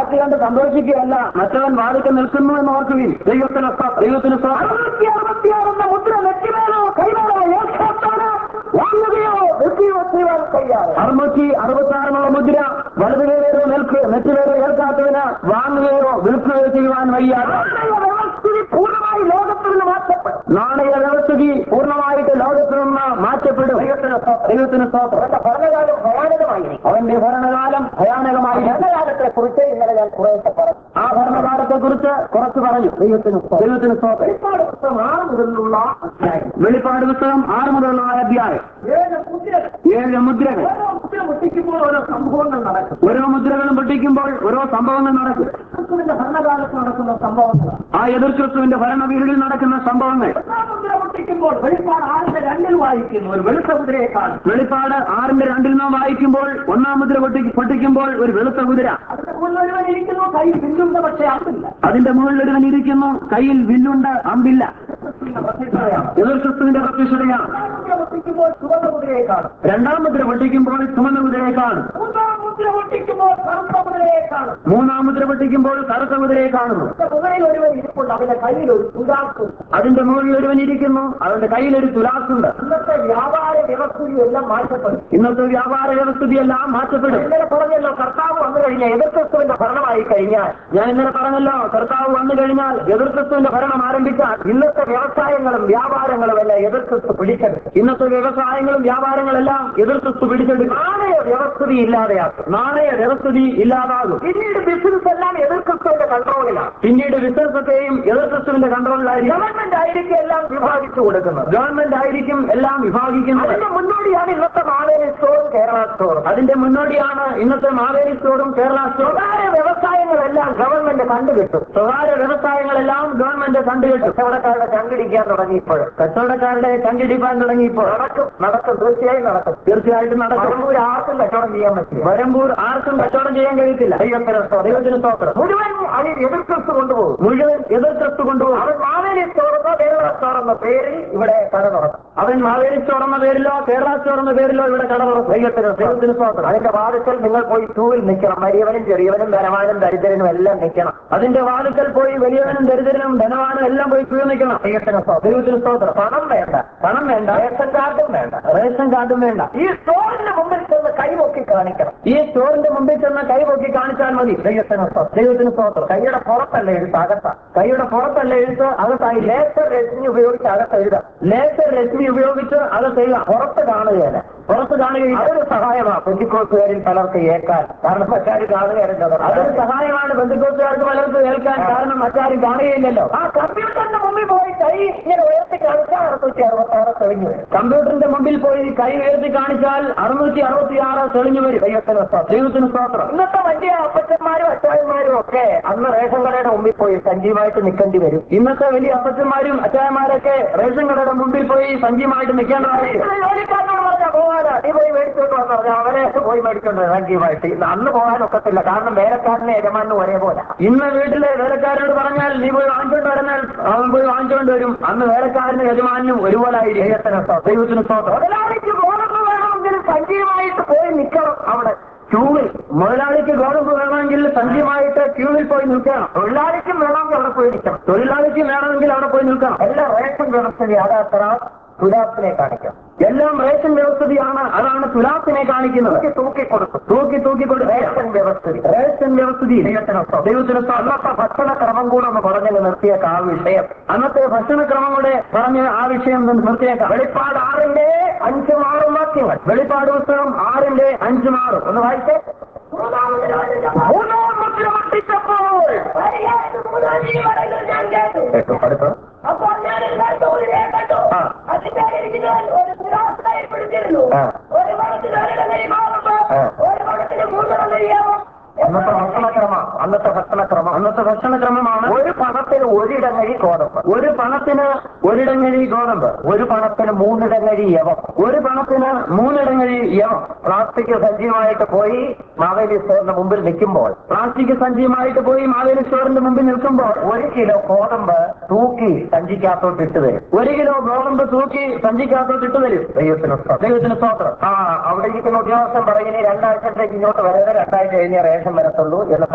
സന്തോഷിക്കുകയല്ല മറ്റവൻ വാതിക്കൽ നിൽക്കുന്നു എന്ന് ഓർക്കുകയും ദൈവത്തിന് സ്തോത്രം, ദൈവത്തിന് സ്തോത്രം. അറുന്നൂറ്റി അറുപത്തിയാറെന്ന മുദ്ര നെറ്റിമേലോ കൈമേലോ ഏൽക്കാത്തവന് വാങ്ങുകയോ വിൽക്കുകയോ ചെയ്യുവാൻ കഴിയാതെ അറുന്നൂറ്റി അറുപത്തി ആറിനുള്ള മുദ്ര വലതുകേരോ നിൽക്ക് നെറ്റുകേരോ ഏൽക്കാത്തതിന് വാങ്ങുകയോ വിൽക്കുകയോ ചെയ്യുവാൻ വയ്യാതെ നാണയ വ്യവസ്ഥിതി പൂർണ്ണമായി ലോകത്തിൽ നിന്ന് മാറ്റപ്പെടും നാണയ വ്യവസ്ഥിതി പൂർണ്ണമായിട്ട് ലോകത്തിൽ നിന്ന് മാറ്റപ്പെടും ദൈവത്തിന് സ്തോത്രം അവന്റെ ഭരണകാലം ഭയാനകമായിരിക്കും അവന്റെ ഭരണകാലം ഭയാനകമായി ഭരണകാലത്തെ കുറിച്ച് ഇന്നലെ ഞാൻ കുറേശ്ശെ പറഞ്ഞു ആ ഭരണകാലത്തെ കുറിച്ച് കുറച്ച് പറഞ്ഞു ദൈവത്തിന് സ്തോത്രം. ദൈവത്തിന് സ്തോത്രം വെളിപ്പാട് പുസ്തകം ആറ് മുതലുള്ള അധ്യായം വെളിപ്പാട് പുസ്തകം ആറ് മുതലുള്ള അധ്യായം ഏഴ് മുദ്രകൾ ഏഴ് മുദ്രകൾ ഓരോ മുദ്ര പൊട്ടിക്കുമ്പോൾ ഓരോ സംഭവങ്ങൾ നടക്കും ഓരോ മുദ്രകളും പൊട്ടിക്കുമ്പോൾ ഓരോ സംഭവങ്ങൾ നടക്കും ക്രിസ്തുവിന്റെ ഭരണകാലത്ത് നടക്കുന്ന സംഭവങ്ങളാണ് ആ എതിർ ക്രിസ്തുവിന്റെ ഭരണവീടിൽ നടക്കുന്ന സംഭവങ്ങൾ ഒന്നാം മുദ്ര പൊട്ടിക്കുമ്പോൾ വെളിപ്പാട് ആറിന്റെ രണ്ടിൽ വായിക്കുന്നു ഒരു വെളുത്ത കുതിരയെ കാണും വെളിപ്പാട് ആറിന്റെ രണ്ടിൽ നാം വായിക്കുമ്പോൾ ഒന്നാം മുദ്ര പൊട്ടി പൊട്ടിക്കുമ്പോൾ ഒരു വെളുത്ത കുതിര അതിന്റെ മുകളിൽ ഒരുവൻ ഇരിക്കുന്നു കൈ പിന്നുണ്ട് പക്ഷേ അമ്പില്ല അതിന്റെ മുകളിൽ ഒരുവൻ ഇരിക്കുന്നു കയ്യിൽ വില്ലുണ്ട് അമ്പില്ല ക്രിസ്തുവിന്റെ പ്രത്യക്ഷതയാണ് എതിർ ക്രിസ്തുവിന്റെ പ്രത്യക്ഷതയാണ് ഒന്നാം മുദ്ര പൊട്ടിക്കുമ്പോൾ ചുവന്ന കുതിരയെ കാണും രണ്ടാം മുദ്ര പൊട്ടിക്കുമ്പോൾ ചുമന്ന കുതിരയെ കാണും മൂന്നാം മുദ്ര പൊട്ടിക്കുമ്പോൾ കറുത്ത കുതിരയെ കാണും മൂന്നാം മുദ്ര പൊട്ടിക്കുമ്പോൾ കറുത്ത കുതിരയെ കാണുന്നു ഇതിന്റെ മുകളിൽ ഒരുവൻ ഇരിപ്പുണ്ട് അവന്റെ കയ്യിൽ ഒരു തുലാക്കും അതിന്റെ മുകളിൽ ഒരുവൻ ഇരിക്കുന്നു അവന്റെ കയ്യിൽ ഒരു തുലാസുണ്ട് ഇന്നത്തെ വ്യാപാര വ്യവസ്ഥയും എല്ലാം മാറ്റപ്പെടും ഇന്നത്തെ വ്യാപാര വ്യവസ്ഥിതിയെല്ലാം മാറ്റപ്പെടും ഇന്നലെ പറഞ്ഞല്ലോ കർത്താവ് വന്നു കഴിഞ്ഞാൽ എതിർ ക്രിസ്തുവിന്റെ ഭരണമായി കഴിഞ്ഞാൽ ഞാൻ ഇന്നലെ പറഞ്ഞല്ലോ കർത്താവ് വന്നു കഴിഞ്ഞാൽ എതിർ ക്രിസ്തുവിന്റെ ഭരണം ആരംഭിച്ചാൽ ഇന്നത്തെ വ്യവസായങ്ങളും വ്യാപാരങ്ങളും എല്ലാം എതിർ ക്രിസ്തു പിടിച്ചെടുക്കും ഇന്നത്തെ വ്യവസായങ്ങളും വ്യാപാരങ്ങളെല്ലാം എതിർ ക്രിസ്തു പിടിച്ചെടുക്കും നാണയ വ്യവസ്ഥിതി ഇല്ലാതെയാക്കും നാണയ വ്യവസ്ഥിതി ഇല്ലാതാകും പിന്നീട് ബിസിനസ് എല്ലാം എതിർ ക്രിസ്തുവിന്റെ കൺട്രോളിലാണ് പിന്നീട് ബിസിനസ്സൊക്കെയും എതിർ ക്രിസ്തുവിന്റെ കൺട്രോളിലായിരിക്കും ഗവൺമെന്റ് ആയിരിക്കും എല്ലാം വിഭാഗിച്ചു കൊടുക്കുന്നത് ഗവൺമെന്റ് ആയിരിക്കും എല്ലാം വിഭാഗിക്കുന്നത് അതിന്റെ മുന്നോടിയാണ് ഇന്നത്തെ മാവേലി സ്റ്റോറും കേരള സ്റ്റോറും അതിന്റെ മുന്നോടിയാണ് ഇന്നത്തെ മാവേലി സ്റ്റോറും കേരള സ്റ്റോറും സ്വകാര്യ വ്യവസായങ്ങളെല്ലാം ഗവൺമെന്റ് കണ്ടുകിട്ടും സ്വകാര്യ വ്യവസായങ്ങളെല്ലാം ഗവൺമെന്റ് കണ്ടുകെട്ടും കച്ചവടക്കാരുടെ കണ്ടുപിടിക്കാൻ തുടങ്ങിയപ്പോൾ കച്ചവടക്കാരുടെ കണ്ടിടിപ്പാൻ തുടങ്ങിയപ്പോൾ നടക്കും നടക്കും തീർച്ചയായും നടക്കും തീർച്ചയായിട്ടും നടക്കും പറമ്പൂർ ആർക്കും കച്ചവടം ചെയ്യാൻ പറ്റില്ല വരമ്പൂർ ആർക്കും കച്ചവടം ചെയ്യാൻ കഴിയത്തില്ല ദൈവത്തിന് സ്തോത്രം. ദൈവത്തിന് സ്തോത്രം മുഴുവൻ അത് എതിർ ക്രിസ്തു കൊണ്ടുപോകും മുഴുവൻ എതിർ ക്രിസ്തു കൊണ്ടുപോകും അവൻ മാവേലി സ്റ്റോറെന്നോ കേരള സ്റ്റോർ എന്ന പേരിൽ ഇവിടെ കട തുറക്കും അവൻ മാവേലി സ്റ്റോർ എന്ന പേരിലോ കേരള സ്റ്റോർ എന്ന പേരിലോ ഇവിടെ കട തുറക്കും ദൈവത്തിന് ദൈവത്തിന് സ്തോത്രം അതിന്റെ വാദത്തിൽ നിങ്ങൾ പോയി ക്യൂവിൽ നിൽക്കണം വലിയവനും ചെറിയവനും ധനവാനും ദരിദ്രനും എല്ലാം നിൽക്കണം അതിന്റെ വാതിക്കൽ പോയി വലിയവനും ദരിദ്രനും ധനവാനും എല്ലാം പോയി ക്യൂ നിൽക്കണം ദൈവത്തിന് സ്തോത്രം. ദൈവത്തിന് സ്തോത്രം പണം വേണ്ട പണം വേണ്ട റേഷൻ കാർഡും വേണ്ട റേഷൻ കാർഡും വേണ്ട ഈ സ്റ്റോറിന്റെ മുമ്പിൽ ചെന്ന് കൈപൊക്കി കാണിക്കണം ഈ സ്റ്റോറിന്റെ മുമ്പിൽ ചെന്ന് കൈ പൊക്കി കാണിച്ചാൽ മതി ദൈവത്തിന് സ്തോത്രം. ദൈവത്തിന് സ്തോത്രം കൈയുടെ പുറത്തല്ല എഴുത്ത് അകത്ത കൈയുടെ പുറത്തല്ല എഴുത്ത് അകത്തായി ലേസർ രശ്മി ഉപയോഗിച്ച് അകത്ത് എഴുതാം ലേസർ രശ്മി ഉപയോഗിച്ച് അത് ചെയ്യാം പുറത്ത് കാണുകയല്ല പുറത്ത് കാണുകയില്ല അതൊരു സഹായമാണ് പെന്തിക്കോസുകാരിൽ പലർക്ക് ഏൽക്കാൻ കാരണം മറ്റാര് കാണുകയല്ലോ അതൊരു സഹായമാണ് ബന്ധുക്കോസുകാർക്ക് പലർക്കും കേൾക്കാൻ കാരണം മറ്റാരും കാണുകയില്ലല്ലോ ആ കമ്പ്യൂട്ടറിന്റെ മുമ്പിൽ പോയി കൈ ഇങ്ങനെ ഉയർത്തി കാണിച്ചാൽ അറുന്നൂറ്റി അറുപത്തി ആറ് തെളിഞ്ഞു വരും കമ്പ്യൂട്ടറിന്റെ മുമ്പിൽ പോയി കൈ ഉയർത്തി കാണിച്ചാൽ അറുന്നൂറ്റി അറുപത്തി ആറ് തെളിഞ്ഞു വരും ദൈവത്തിന് സ്തോത്രം. ദൈവത്തിന് സ്തോത്രം ഇന്നത്തെ വലിയ അപ്പച്ചന്മാരും അച്ചായന്മാരും ഒക്കെ അന്ന് റേഷൻ കടയുടെ മുമ്പിൽ പോയി സഞ്ജീവമായിട്ട് നിൽക്കേണ്ടി വരും ഇന്നത്തെ വലിയ അപ്പച്ചന്മാരും അച്ചായന്മാരൊക്കെ റേഷൻ കടയുടെ മുമ്പിൽ പോയി സഞ്ജയമായിട്ട് നിൽക്കേണ്ടതായിട്ട് ഇത്ര ജോലിക്കാരനോട് പറഞ്ഞാൽ പോകാനാ നീ പോയി മേടിച്ചോണ്ട് വന്നു പറഞ്ഞാൽ അവരെ പോയി മേടിച്ചോണ്ട് വരാം സഞ്ജീവമായിട്ട് ഇന്ന് അന്ന് പോകാനൊക്കത്തില്ല കാരണം വേലക്കാരനെ യജമാനും ഒരേപോലെ ഇന്ന് വീട്ടിലെ വേലക്കാരനോട് പറഞ്ഞാൽ നീ പോയി വാങ്ങിച്ചോണ്ട് വരാൻ അവൻ പോയി വാങ്ങിച്ചോണ്ട് വരും അന്ന് വേലക്കാരനും യജമാനും ഒരുപോലെ ആയിരിക്കും ദൈവത്തിന് സ്തോത്രം. ദൈവത്തിന് സ്തോത്രം മുതലാളിക്ക് ഗോതമ്പ് വേണമെങ്കിൽ സഞ്ജീവമായിട്ട് പോയി നിൽക്കണം അവിടെ ക്യൂവിൽ മുതലാളിക്ക് ഗോതമ്പ് വേണമെങ്കിൽ സഞ്ജയമായിട്ട് ക്യൂവിൽ പോയി നിൽക്കണം തൊഴിലാളിക്കും വേണമെങ്കിൽ അവിടെ പോയി നിൽക്കണം തൊഴിലാളിക്ക് വേണമെങ്കിൽ അവിടെ പോയി നിൽക്കണം എല്ലാം റേഷൻ വ്യവസ്ഥ അതാത്ര തുലാത്തിനെ കാണിക്കാം എല്ലാം റേഷൻ വ്യവസ്ഥയാണ് അതാണ് തുലാത്തിനെ കാണിക്കുന്നത് തൂക്കി തൂക്കി കൊടുക്കും തൂക്കി തൂക്കി കൊടുക്കുക റേഷൻ വ്യവസ്ഥ റേഷൻ വ്യവസ്ഥിതി ദൈവത്തിന് സ്തോത്രം. ദൈവത്തിന് സ്തോത്രം. അന്നത്തെ ഭക്ഷണക്രമം കൂടെ ഒന്ന് പറഞ്ഞു നിർത്തിയേക്കാം ആ വിഷയം അന്നത്തെ ഭക്ഷണക്രമം കൂടെ പറഞ്ഞ് ആ വിഷയം ഒന്ന് നിർത്തിയേക്കാം വെളിപ്പാട് ആറിന്റെ അഞ്ചും ആറും വാക്യങ്ങൾ വെളിപ്പാട് പുസ്തകം ആറിന്റെ അഞ്ച് മാറും ഒന്ന് വായിച്ചേ മൂന്നാം മുദ്ര പൊട്ടിച്ചപ്പോൾ കേട്ടു അടുത്ത് അപ്പോൾ ഞാൻ ഒരു കണ്ടു ആ. അതിന്റെ ഇരിക്കുന്നവൻ ഒരു തുലാസിനെ പിടിച്ചിരുന്നു ആ. ഒരു മണത്തിന് ഒരിടങ്ങരി മാറുമ്പോ ആ. ഒരു മണത്തിന് മൂന്നിടം കഴിയാമോ അന്നത്തെ ഭക്ഷണക്രമം അന്നത്തെ ഭക്ഷണക്രമം അന്നത്തെ ഭക്ഷണക്രമമാണ് ഒരു പണത്തിന് ഒരിടങ്ങഴി ഗോതമ്പ് ഒരു പണത്തിന് ഒരിടങ്ങഴി ഗോതമ്പ് ഒരു പണത്തിന് മൂന്നിടങ്ങഴി യവം ഒരു പണത്തിന് മൂന്നിടങ്ങഴി യവം പ്ലാസ്റ്റിക് സജ്ജീവമായിട്ട് പോയി മാവേലി സ്റ്റോറിന്റെ മുമ്പിൽ നിൽക്കുമ്പോൾ പ്ലാസ്റ്റിക് സഞ്ചിയുമായിട്ട് പോയി മാവേലി സ്റ്റോറിന്റെ മുമ്പിൽ നിൽക്കുമ്പോൾ ഒരു കിലോ ഗോതമ്പ് തൂക്കി സഞ്ചിക്കകത്തോട്ട് ഇട്ട് തരും ഒരു കിലോ ഗോതമ്പ് തൂക്കി സഞ്ചിക്കകത്തോട്ട് ഇട്ട് തരും ദൈവത്തിന് സ്തോത്രം. ദൈവത്തിന് സ്തോത്രം ആ അവിടെ ഇരിക്കുന്ന ഉദ്യോഗസ്ഥൻ പറയുന്നത് രണ്ടാഴ്ചത്തേക്ക് ഇങ്ങോട്ട് വരാതെ രണ്ടാഴ്ച കഴിഞ്ഞേ റേഷൻ വരത്തുള്ളൂ എന്ന് പറഞ്ഞയക്കും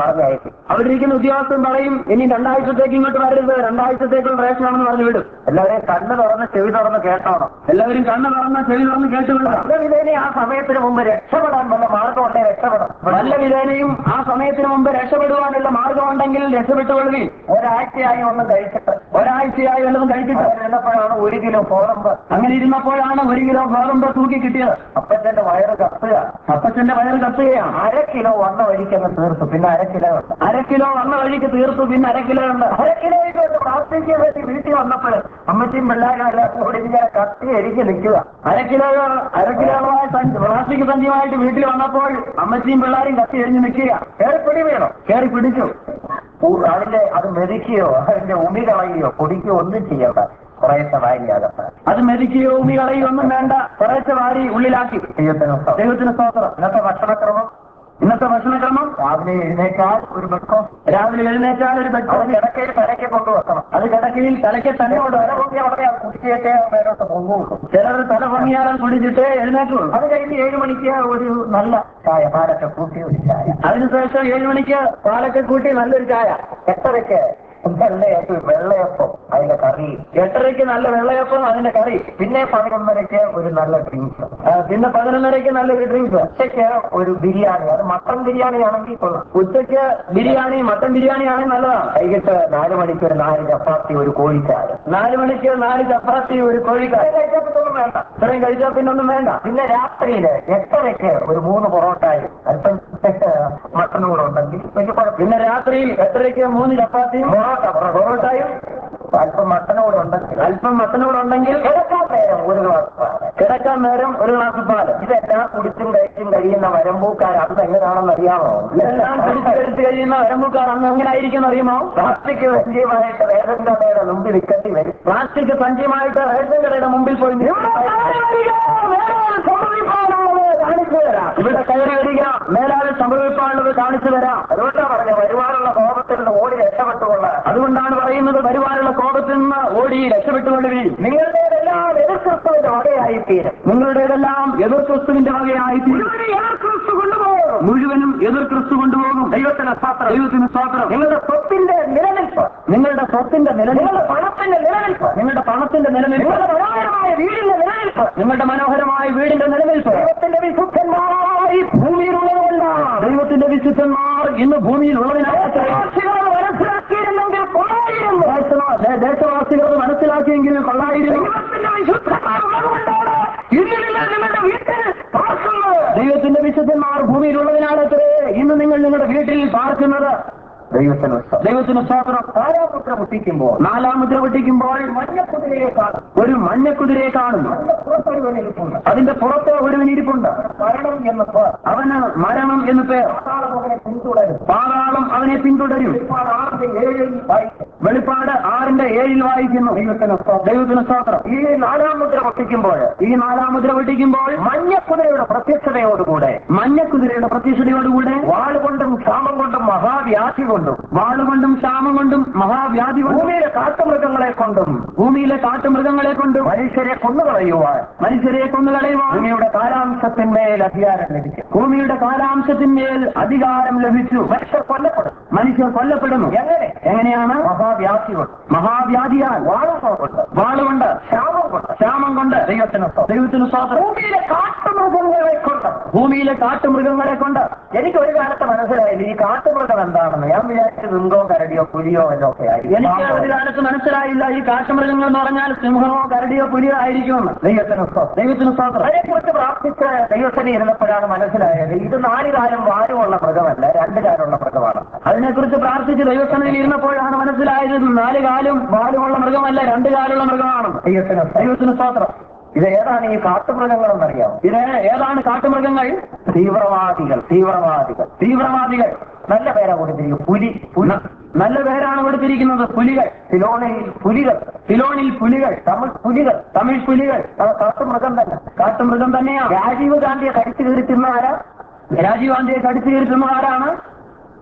അവരിരിക്കുന്ന ഉദ്യോഗസ്ഥൻ പറയും ഇനി രണ്ടാഴ്ചത്തേക്ക് ഇങ്ങോട്ട് വരരുത് രണ്ടാഴ്ചത്തേക്കുള്ള റേഷനാണെന്ന് പറഞ്ഞു വിടും എല്ലാവരെയും കണ്ണ് തുറന്ന് ചെവി തുറന്ന് കേട്ടോണം എല്ലാവരും കണ്ണ് തുറന്ന് ചെവി തുറന്ന് കേട്ട് വിടുക നല്ല വിധേനെ ആ സമയത്തിന് മുമ്പ് രക്ഷപ്പെടാൻ വല്ല മാർഗം ഉണ്ടെങ്കിൽ രക്ഷപ്പെടാം നല്ല വിധേനയും ആ സമയത്തിന് മുമ്പ് രക്ഷപ്പെടുവാനുള്ള മാർഗമുണ്ടെങ്കിൽ രക്ഷപ്പെട്ടുകൊള്ളുകയും ഒരാഴ്ചയായി ഒന്നും കഴിച്ചിട്ട് ഒരാഴ്ചയായി വല്ലതും കഴിച്ചിട്ട് ഇരുന്നപ്പോഴാണ് ഒരു കിലോ ഫോറമ്പ് അങ്ങനെ ഇരുന്നപ്പോഴാണ് ഒരു കിലോ ഗോതമ്പ് തൂക്കി കിട്ടിയത് അപ്പച്ചന്റെ വയറ് കത്തുക അപ്പച്ചന്റെ വയറ് കത്തുകയാണ് അര കിലോ വന്ന വഴിക്കങ്ങ് തീർത്തു പിന്നെ അര കിലോ ഉണ്ട് അര കിലോ വന്ന വഴിക്ക് തീർത്തു പിന്നെ അര കിലോ ഉണ്ട് അര കിലോയ്ക്ക് വേണ്ടി പ്രാർത്ഥിക്കാൻ വേണ്ടി വീട്ടിൽ വന്നപ്പോൾ അമ്മച്ചിയും പിള്ളേരും എല്ലാം കൂടി ഇങ്ങനെ കത്തി എരിഞ്ഞ് നിൽക്കുക അര കിലോ അര കിലോ പ്ലാസ്റ്റിക് സഞ്ചിയുമായിട്ട് വീട്ടിൽ വന്നപ്പോൾ അമ്മച്ചിയും പിള്ളേരും കത്തി എറിഞ്ഞു നിൽക്കുക കയറി പിടി വീണോ കയറി പിടിച്ചു ഉ- അതിന്റെ അത് മെതിക്കുകയോ അതിന്റെ ഉമി കളയുകയോ പൊടിക്കുകയോ ഒന്നും ചെയ്യണ്ട കുറേശ്ശെ വാരിയാകട്ടെ അത് മെതിക്കുകയോ ഉമി കളയോ ഒന്നും വേണ്ട കുറേശ്ശെ വാരി ഉള്ളിലാക്കി ദൈവത്തിന് സ്തോത്രം. ദൈവത്തിന് സ്തോത്രം ഇന്നത്തെ ഭക്ഷണക്രമം ഇന്നത്തെ ഭക്ഷണക്രമം രാവിലെ എഴുന്നേറ്റാൽ ഒരു വെക്കം രാവിലെ എഴുന്നേറ്റാൽ ഒരു അത് ബെഡ് കിടക്കയിൽ തലയ്ക്ക് കൊണ്ടുവെക്കണം അത് കിടക്കയിൽ തലയ്ക്ക് തന്നെ തല കൊണ്ട് പൊങ്ങി അവിടെ അത് കുടിച്ചിട്ടേ മേലോട്ട് പൊങ്ങുള്ളൂ ചിലർ തല ഭംഗിയാലും കുടിച്ചിട്ട് എഴുന്നേറ്റുള്ളൂ അത് കഴിഞ്ഞ് ഏഴ് മണിക്ക് ഒരു നല്ല ചായ പാലൊക്കെ കൂട്ടി ഒരു ചായ അതിനുശേഷം ഏഴ് മണിക്ക് പാലൊക്കെ കൂട്ടി നല്ലൊരു ചായ എട്ടരയ്ക്ക് വെള്ളയപ്പം വെള്ളയപ്പം അതിന്റെ കറി എട്ടരയ്ക്ക് നല്ല വെള്ളയപ്പം അതിന്റെ കറി പിന്നെ പതിനൊന്നരയ്ക്ക് ഒരു നല്ല ഡ്രിങ്ക്സ് ആ, പിന്നെ പതിനൊന്നരയ്ക്ക് നല്ലൊരു ഡ്രിങ്ക്സ് ഉച്ചയ്ക്ക് ഒരു ബിരിയാണി അത് മട്ടൺ ബിരിയാണി ആണെങ്കിൽ കൊള്ളാം ഉച്ചയ്ക്ക് ബിരിയാണി മട്ടൻ ബിരിയാണി ആണെങ്കിൽ നല്ലതാണ് വൈകിട്ട് നാല് മണിക്ക് ഒരു നാല് ചപ്പാത്തി ഒരു കോഴിച്ചായ നാല് മണിക്ക് നാല് ചപ്പാത്തി ഒരു കോഴിക്കറി കഴിച്ചപ്പോഴൊന്നും വേണ്ട ഇത്രയും കഴിച്ചാൽ പിന്നെ ഒന്നും വേണ്ട പിന്നെ രാത്രിയില് എട്ടരയ്ക്ക് ഒരു മൂന്ന് പൊറോട്ടയും അല്പം മട്ടനും കൂടെ ഉണ്ടെങ്കിൽ വലിയ കുഴപ്പമില്ല പിന്നെ രാത്രിയിൽ എട്ടരയ്ക്ക് മൂന്ന് ചപ്പാത്തിയും പൊറോട്ട പൊറോട്ടയും അല്പം മട്ടനും കൂടെ ഉണ്ടെങ്കിൽ അല്പം മട്ടനോട് ഉണ്ടെങ്കിൽ കിടക്കാൻ നേരം ഒരു ഗ്ലാസ് പാല് കിടക്കാൻ നേരം ഒരു ഗ്ലാസ് പാല് ഇതെല്ലാം കുടിച്ചും കഴിച്ചും കഴിയുന്ന വരമ്പൂക്കാർ അത് എങ്ങനെയാണെന്ന് അറിയാമോ ഇതെല്ലാം കുടിച്ച് കഴിച്ച് കഴിയുന്ന വരമ്പുകാർ അന്ന് എങ്ങനെ ആയിരിക്കും അറിയുമോ പ്ലാസ്റ്റിക് വ്യഞ്ജയമായിട്ട് റേഷൻ കടയുടെ മുമ്പിൽ നിൽക്കേണ്ടി വരും പ്ലാസ്റ്റിക് സഞ്ചിയുമായിട്ട് റേഷൻ കടയുടെ മുമ്പിൽ പോയി കാണിച്ചു തരാം ഇവിടെ കയറി വരിക മേലാളിൽ സംഭവിക്കാനുള്ളത് കാണിച്ചു തരാം അതുകൊണ്ടാ പറഞ്ഞ വരുവാനുള്ള കോപത്തിൽ നിന്ന് ഓടി രക്ഷപ്പെട്ടുകൊള്ളാൻ അതുകൊണ്ടാണ് പറയുന്നത് വരുവാനുള്ള കോപത്തിൽ നിന്ന് ഓടി രക്ഷപ്പെട്ടുകൊള്ളുകയും നിങ്ങളുടേതെല്ലാം എതിർക്രിസ്തുവിന്റെ വകയായി തീരും നിങ്ങളുടേതെല്ലാം എതിർ ക്രിസ്തുവിന്റെ വകയായി തീരും. ക്രിസ്തു കൊണ്ടുപോകും മുഴുവനും എതിർ ക്രിസ്തു കൊണ്ടുപോകും ദൈവത്തിന് സ്വാത്രം ദൈവത്തിന് സ്വാത്രം നിങ്ങളുടെ സ്വത്തിന്റെ നിലനിൽപ്പ് നിങ്ങളുടെ സ്വത്തിന്റെ നിലനിൽപ്പ് നിങ്ങളുടെ പണത്തിന്റെ നിലനിൽപ്പ് നിങ്ങളുടെ പണത്തിന്റെ നിലനിൽപ്പ് നിങ്ങളുടെ മനോഹരമായ വീടിന്റെ നിലനിൽപ്പ് നിങ്ങളുടെ മനോഹരമായ വീടിന്റെ നിലനിൽപ്പ് ദൈവത്തിന്റെ വിശുദ്ധന്മാരായി ഭൂമിയിലുള്ളതുകൊണ്ടാണ് ദൈവത്തിന്റെ വിശുദ്ധന്മാർ ഇന്ന് ഭൂമിയിലുള്ളതിനാൽ ദേശവാസികൾ മനസ്സിലാക്കിയിരുന്നെങ്കിൽ കൊള്ളായിരുന്നു ദേശവാസികൾ അത് മനസ്സിലാക്കിയെങ്കിലും കൊള്ളായിരുന്നു ദൈവത്തിന്റെ വിശുദ്ധന്മാർ ഉള്ളതുകൊണ്ടാണ് ഇന്ന് നിങ്ങൾ നിങ്ങളുടെ വീട്ടിൽ പാർക്കുന്നത് ദൈവത്തിന്റെ വിശുദ്ധന്മാർ ഭൂമിയിലുള്ളതിനാലത്രേ ഇന്ന് നിങ്ങൾ നിങ്ങളുടെ വീട്ടിൽ പാർക്കുന്നത് ദൈവത്തിന് ദൈവത്തിന് സ്വാതന്ത്ര്യം ആരാമുദ്ര പൊട്ടിക്കുമ്പോൾ നാലാം മുദ്ര പൊട്ടിക്കുമ്പോൾ മഞ്ഞക്കുതിരയെ കാണും ഒരു മഞ്ഞക്കുതിരയെ കാണുന്നു അതിന്റെ പുറത്തൊരു നിൽപ്പുണ്ട് അതിന്റെ പുറത്ത് ഒരുവൻ ഇരിപ്പുണ്ട് മരണം എന്ന് പേർ അവന് മരണം എന്ന് പേർ പാതാളം അവനെ പിന്തുടരും പാതാളം അവനെ പിന്തുടരും ഒരുപാട് ആറിന്റെ ഏഴിൽ വായിക്കും വെളിപ്പാട് ആറിന്റെ ഏഴിൽ വായിക്കുന്നു ദൈവത്തിന് സ്തോത്രം. ദൈവത്തിന് സ്വാത്രം ഈ നാലാം മുദ്ര പൊട്ടിക്കുമ്പോൾ ഈ നാലാം മുദ്ര പൊട്ടിക്കുമ്പോൾ മഞ്ഞക്കുതിരയുടെ പ്രത്യക്ഷതയോടുകൂടെ മഞ്ഞക്കുതിരയുടെ പ്രത്യക്ഷതയോടുകൂടെ വാളുകൊണ്ടും ക്ഷാമം കൊണ്ടും മഹാവ്യാധി കൊണ്ടും വാളുകൊണ്ടും ക്ഷാമം കൊണ്ടും മഹാവ്യാധി കൊണ്ടും ഭൂമിയിലെ കാട്ടുമൃഗങ്ങളെ കൊണ്ടും ഭൂമിയിലെ കാട്ടുമൃഗങ്ങളെ കൊണ്ടും മനുഷ്യരെ കൊന്നുകളയുവാൻ മനുഷ്യരെ കൊന്നുകളയുവാൻ ഭൂമിയുടെ കാലാംശത്തിന്മേൽ അധികാരം ലഭിക്കും ഭൂമിയുടെ കാലാംശത്തിന്മേൽ അധികാരം ലഭിച്ചു മനുഷ്യർ കൊല്ലപ്പെടും മനുഷ്യർ കൊല്ലപ്പെടുന്നു എങ്ങനെ എങ്ങനെയാണ് മഹാവ്യാധി കൊണ്ട് മഹാവ്യാധിയാൽ വാളുകൾ കൊണ്ട് വാളുകൊണ്ട് ക്ഷാമം കൊണ്ട് ക്ഷാമം കൊണ്ട് ദൈവത്തിന് സ്തോത്രം. ദൈവത്തിന് സ്വാതന്ത്ര്യം ഭൂമിയിലെ കാട്ടുമൃഗങ്ങളെ കൊണ്ട് ഭൂമിയിലെ കാട്ടുമൃഗങ്ങളെ കൊണ്ട് എനിക്ക് ഒരു കാലത്ത് മനസ്സിലായില്ല ഈ കാട്ടുമൃഗം എന്താണെന്ന് ഞാൻ വിചാരിച്ചു സിംഹോ കരടിയോ പുലിയോ വല്ലോ ഒക്കെ എനിക്ക് ഒരു ആയിരിക്കും കാലത്ത് മനസ്സിലായില്ല ഈ കാട്ടുമൃഗങ്ങൾ എന്ന് പറഞ്ഞാൽ സിംഹമോ കരടിയോ പുലിയോ ആയിരിക്കുമെന്ന് ദൈവത്തിന് സ്തോത്രം. ദൈവത്തിന് സ്വാതന്ത്ര്യം അതിനെക്കുറിച്ച് പ്രാർത്ഥിച്ച് ദൈവത്തിന് ഇരുന്നപ്പോഴാണ് മനസ്സിലായത് ഇത് നാല് കാലം വാരുമുള്ള മൃഗമല്ല രണ്ട് കാലമുള്ള മൃഗമാണ് അതിനെക്കുറിച്ച് പ്രാർത്ഥിച്ച് ദൈവസന്നിധിയിൽ ഇരുന്നപ്പോഴാണ് മനസ്സിലായത് ഇത് നാല് കാലും വാലുമുള്ള മൃഗമല്ല രണ്ട് കാലുള്ള മൃഗമാണെന്ന് ദൈവത്തിന് സ്തോത്രം. ദൈവത്തിന് സ്വാതന്ത്ര്യം ഇത് ഏതാണ് ഈ കാട്ടുമൃഗങ്ങളെന്നറിയാമോ ഇത് ഏതാണ് കാട്ടുമൃഗങ്ങൾ തീവ്രവാദികൾ തീവ്രവാദികൾ തീവ്രവാദികൾ നല്ല പേരാ കൊടുത്തിരിക്കും പുലി പുലി ന- നല്ല പേരാണ് കൊടുത്തിരിക്കുന്നത് പുലികൾ സിലോണിൽ പുലികൾ സിലോണിൽ പുലികൾ തമിഴ് പുലികൾ തമിഴ് പുലികൾ അത് കാട്ടുമൃഗം തന്നെ കാട്ടുമൃഗം തന്നെയാണ് രാജീവ് ഗാന്ധിയെ കടിച്ചു കയറി തിന്ന ആരാ രാജീവ് ഗാന്ധിയെ കടിച്ചു കയറ്റുന്ന ആരാണ്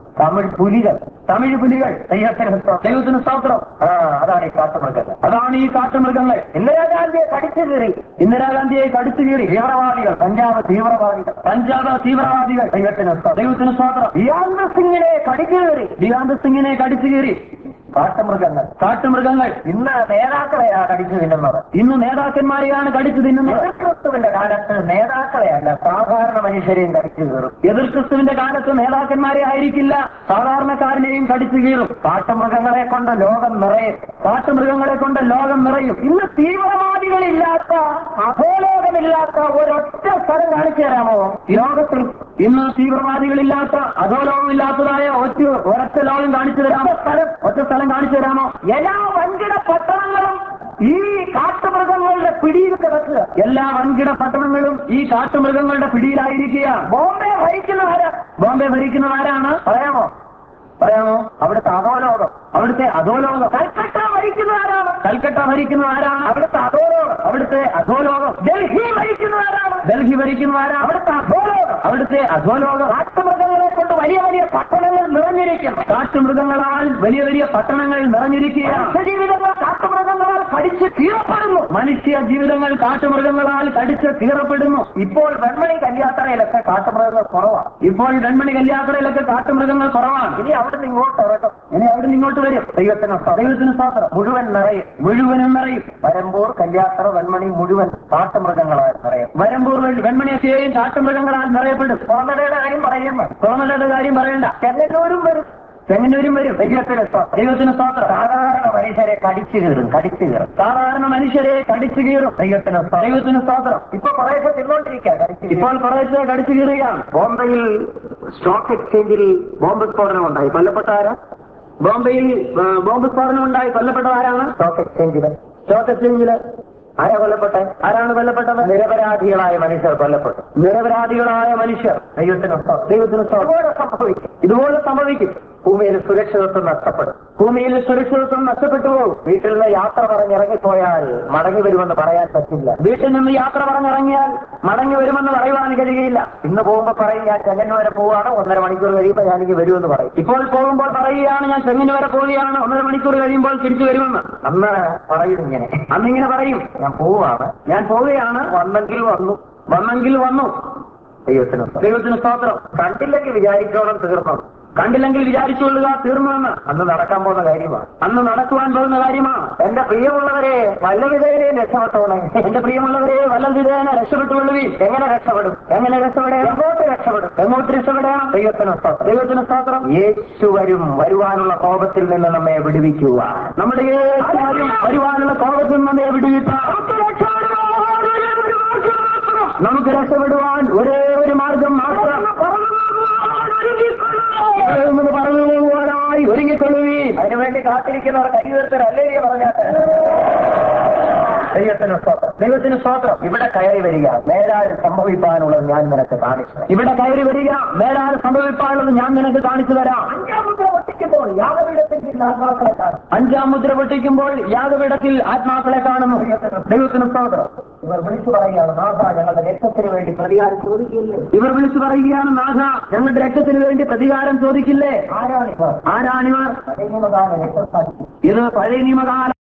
തമിഴ് പുലികൾ തമിഴ് പുലികൾ ദൈവത്തിന് സ്തോത്രം. ദൈവത്തിന് സ്തോത്രം ആ അതാണ് ഈ കാട്ടുമൃഗങ്ങൾ അതാണ് ഈ കാട്ടുമൃഗങ്ങൾ ഇന്ദിരാഗാന്ധിയെ കടിച്ചു കീറി ഇന്ദിരാഗാന്ധിയെ കടിച്ചു കീറി തീവ്രവാദികൾ പഞ്ചാബ് തീവ്രവാദികൾ പഞ്ചാബ് തീവ്രവാദികൾ ദൈവത്തിന് സ്തോത്രം. ദൈവത്തിന് സ്വാതന്ത്ര്യം ബിയാന്ത് സിംഗിനെ കടിച്ചു കീറി ബിയാന്ത് സിംഗിനെ കടിച്ചു കീറി കാട്ടുമൃഗങ്ങൾ കാട്ടുമൃഗങ്ങൾ ഇന്ന് നേതാക്കളെയാ കടിച്ചു തിന്നുന്നത് ഇന്ന് നേതാക്കന്മാരെയാണ് കടിച്ചു തിന്നുന്നത് ക്രിസ്തുവിന്റെ കാലത്ത് നേതാക്കളെയല്ല സാധാരണ മനുഷ്യരെയും കടിച്ചു കീറും എതിർ ക്രിസ്തുവിന്റെ കാലത്ത് നേതാക്കന്മാരെ ആയിരിക്കില്ല സാധാരണക്കാരനെയും കടിച്ചു കീറും കാട്ടുമൃഗങ്ങളെ കൊണ്ട് ലോകം നിറയും കാട്ടുമൃഗങ്ങളെ കൊണ്ട് ലോകം നിറയും ഇന്ന് തീവ്രവാദികളില്ലാത്ത അധോലോകമില്ലാത്ത ഒരൊറ്റ സ്ഥലം കാണിച്ചു തരാമോ ഈ ലോകത്തിൽ ഇന്ന് തീവ്രവാദികളില്ലാത്ത അധോലോകമില്ലാത്തതായ ഒറ്റ ഒരൊറ്റ ലോകം കാണിച്ചു തരാമോ സ്ഥലം ഒറ്റ സ്ഥലം കാണിച്ചു തരാമോ എല്ലാ വൻകിട പട്ടണങ്ങളും ഈ കാട്ടുമൃഗങ്ങളുടെ പിടിയിൽ കിടക്കുക എല്ലാ വൻകിട പട്ടണങ്ങളും ഈ കാട്ടുമൃഗങ്ങളുടെ പിടിയിലായിരിക്കുക ബോംബെ ഭരിക്കുന്നവര് ബോംബെ ഭരിക്കുന്നവരാണ് പറയാമോ പറയാമോ അവിടുത്തെ അധോലോകം അവിടുത്തെ അധോലോകം കൽക്കട്ട ഭരിക്കുന്ന ആരാണ് കൽക്കട്ട ഭരിക്കുന്ന ആരാണ് അവിടുത്തെ അധോലോകം അവിടുത്തെ അധോലോകം ഡൽഹി ഭരിക്കുന്ന ആരാണ് ഡൽഹി ഭരിക്കുന്ന ആരാണ് അവിടുത്തെ അധോലോകം അവിടുത്തെ അധോലോകം കാട്ടുമൃഗങ്ങളെ കൊണ്ട് വലിയ വലിയ പട്ടണങ്ങൾ നിറഞ്ഞിരിക്കുന്നു കാട്ടുമൃഗങ്ങളാൽ വലിയ വലിയ പട്ടണങ്ങൾ നിറഞ്ഞിരിക്കുക ജീവിതങ്ങൾ കാട്ടുമൃഗങ്ങളാൽ കടിച്ച് കീറപ്പെടുന്നു മനുഷ്യ ജീവിതങ്ങൾ കാട്ടുമൃഗങ്ങളാൽ കടിച്ച് കീറപ്പെടുന്നു ഇപ്പോൾ വെൺമണി കല്യാത്രയിലൊക്കെ കാട്ടുമൃഗങ്ങൾ കുറവാണ് ഇപ്പോൾ വെൺമണി കല്യാത്രയിലൊക്കെ കാട്ടുമൃഗങ്ങൾ കുറവാണ് ഇനി അവിടെ നിന്ന് ഇങ്ങോട്ട് ഇറക്കും ഇനി അവിടെ നിന്ന് ഇങ്ങോട്ട് വരും ദൈവത്തിന് സ്തോത്രം. ദൈവത്തിന് സ്വാത്രം മുഴുവൻ നിറയും മുഴുവനും നിറയും വരമ്പൂർ കല്യാത്ര വെൺമണി മുഴുവൻ കാട്ടുമൃഗങ്ങളാൽ നിറയും വരമ്പൂർ വെൺ- വെൺമണിയൊക്കെയും കാട്ടുമൃഗങ്ങളാൽ നിറയപ്പെടും തുറന്നടയുടെ കാര്യം പറയുമ്പോൾ തുറന്നടയുടെ കാര്യം പറയണ്ട ചെങ്ങന്നൂരും വരും ചെങ്ങന്നൂരും വരും ദൈവത്തിന് സ്തോത്രം. ദൈവത്തിന് സ്വാത്രം സാധാരണ മനുഷ്യരെ കടിച്ചു കീറും കടിച്ചു കീറും സാധാരണ മനുഷ്യരെ കടിച്ചു കീറും ദൈവത്തിന് സ്തോത്രം. ദൈവത്തിന് സ്വാത്രം ഇപ്പൊ കുറേശ്ശെ തിന്നോണ്ടിരിക്കുക ഇപ്പോൾ കുറേശ്ശെ കടിച്ചു കീറുകയാണ് ബോംബെയിൽ സ്റ്റോക്ക് എക്സ്ചേഞ്ചിൽ ബോംബ് സ്ഫോടനം ഉണ്ടായി കൊല്ലപ്പെട്ടവരാ ബോംബെയിൽ ആ, ബോംബ് സ്ഫോടനം ഉണ്ടായി കൊല്ലപ്പെട്ടവരാണ് സ്റ്റോക്ക് എക്സ്ചേഞ്ചില് സ്റ്റോക്ക് എക്സ്ചേഞ്ചില് ആരാ കൊല്ലപ്പെട്ടെ ആരാണ് കൊല്ലപ്പെട്ടത് നിരപരാധികളായ മനുഷ്യർ കൊല്ലപ്പെട്ടു നിരപരാധികളായ മനുഷ്യർ ദൈവത്തിന് സ്തോത്രം. ദൈവത്തിന് സ്തോത്രം. ഇതുപോലെ സംഭവിക്കും ഇതുപോലെ സംഭവിക്കും ഭൂമിയിൽ സുരക്ഷിതത്വം നഷ്ടപ്പെടും ഭൂമിയിൽ സുരക്ഷിതത്വം നഷ്ടപ്പെട്ടു പോകും വീട്ടിൽ നിന്ന് യാത്ര പറഞ്ഞിറങ്ങിപ്പോയാൽ മടങ്ങി വരുമെന്ന് പറയാൻ പറ്റില്ല വീട്ടിൽ നിന്ന് യാത്ര പറഞ്ഞിറങ്ങിയാൽ മടങ്ങി വരുമെന്ന് പറയുവാൻ കഴിയുകയില്ല ഇന്ന് പോകുമ്പോൾ പറയും ഞാൻ ചെങ്ങന്നൂർ വരെ പോവുകയാണ് ഒന്നര മണിക്കൂർ കഴിയുമ്പോൾ ഞാനിങ്ങ് വരുമെന്ന് പറയും ഇപ്പോൾ പോകുമ്പോൾ പറയുകയാണ് ഞാൻ ചെങ്ങന്നൂർ വരെ പോവുകയാണ് ഒന്നര മണിക്കൂർ കഴിയുമ്പോൾ തിരിച്ചു വരുമെന്ന് അന്ന് പറയും ഇങ്ങനെ അന്നിങ്ങനെ പറയും ഞാൻ പോവുകയാണ് ഞാൻ പോവുകയാണ് വന്നെങ്കിൽ വന്നു വന്നെങ്കിൽ വന്നു ദൈവത്തിന് സ്തോത്രം. ദൈവത്തിന് സ്തോത്രം കണ്ടില്ലെങ്കിൽ വിചാരിച്ചോളം തീർന്നു കണ്ടില്ലെങ്കിൽ വിചാരിച്ചുകൊള്ളുക തീർന്നുവെന്ന് അന്ന് നടക്കാൻ പോകുന്ന കാര്യമാണ് അന്ന് നടക്കുവാൻ പോകുന്ന കാര്യമാണ് എന്റെ പ്രിയമുള്ളവരെ വല്ല വിധേയനെയും രക്ഷപ്പെട്ടോണേ എന്റെ പ്രിയമുള്ളവരെ വല്ല വിധേയന രക്ഷപ്പെട്ടുകൊള്ളുവീൻ എങ്ങനെ രക്ഷപ്പെടും എങ്ങനെ രക്ഷപ്പെടാം എങ്ങോട്ട് രക്ഷപ്പെടും എങ്ങോട്ട് രക്ഷപ്പെടാം ദൈവത്തിന് സ്തോത്രം ദൈവത്തിന് സ്തോത്രം യേശു വരും വരുവാനുള്ള കോപത്തിൽ നിന്ന് നമ്മെ വിടുവിക്കുക നമ്മുടെ യേശു വരും വരുവാനുള്ള കോപത്തിൽ നിന്ന് നമ്മെ വിടുവിക്കാം നമുക്ക് രക്ഷപ്പെടുവാൻ ഒരേ ഒരു മാർഗം മാത്രം എന്ന് പറഞ്ഞു പോകുവാനായി ഒരുങ്ങിക്കൊള്ളുവീ അതിനുവേണ്ടി കാത്തിരിക്കുന്നവർ കൈവീർത്തരല്ലേ പറഞ്ഞാട്ടെ ദൈവത്തിന് സ്തോത്രം ദൈവത്തിന് സ്തോത്രം ഇവിടെ കയറി വരിക മേലാൽ സംഭവിക്കാനുള്ളത് ഞാൻ നിനക്ക് കാണിച്ചു ഇവിടെ കയറി വരിക മേലാൽ സംഭവിക്കാനുള്ളത് ഞാൻ നിനക്ക് കാണിച്ചു തരാം അഞ്ചാം മുദ്ര പൊട്ടിക്കുമ്പോൾ യാഗപീഠത്തിൽ ആത്മാക്കളെ കാണും അഞ്ചാം മുദ്ര പൊട്ടിക്കുമ്പോൾ യാഗപീഠത്തിൽ ആത്മാക്കളെ കാണുന്നു ദൈവത്തിന് സ്തോത്രം ഇവർ വിളിച്ചു പറയുകയാണ് നാഥ ഞങ്ങളുടെ രക്തത്തിന് വേണ്ടി പ്രതികാരം ചോദിക്കില്ലേ ഇവർ വിളിച്ചു പറയുകയാണ് നാഥ ഞങ്ങളുടെ രക്തത്തിന് വേണ്ടി പ്രതികാരം ചോദിക്കില്ലേ ആരാണിവർ ആരാണിവർ ഇത് പഴയ നിയമകാല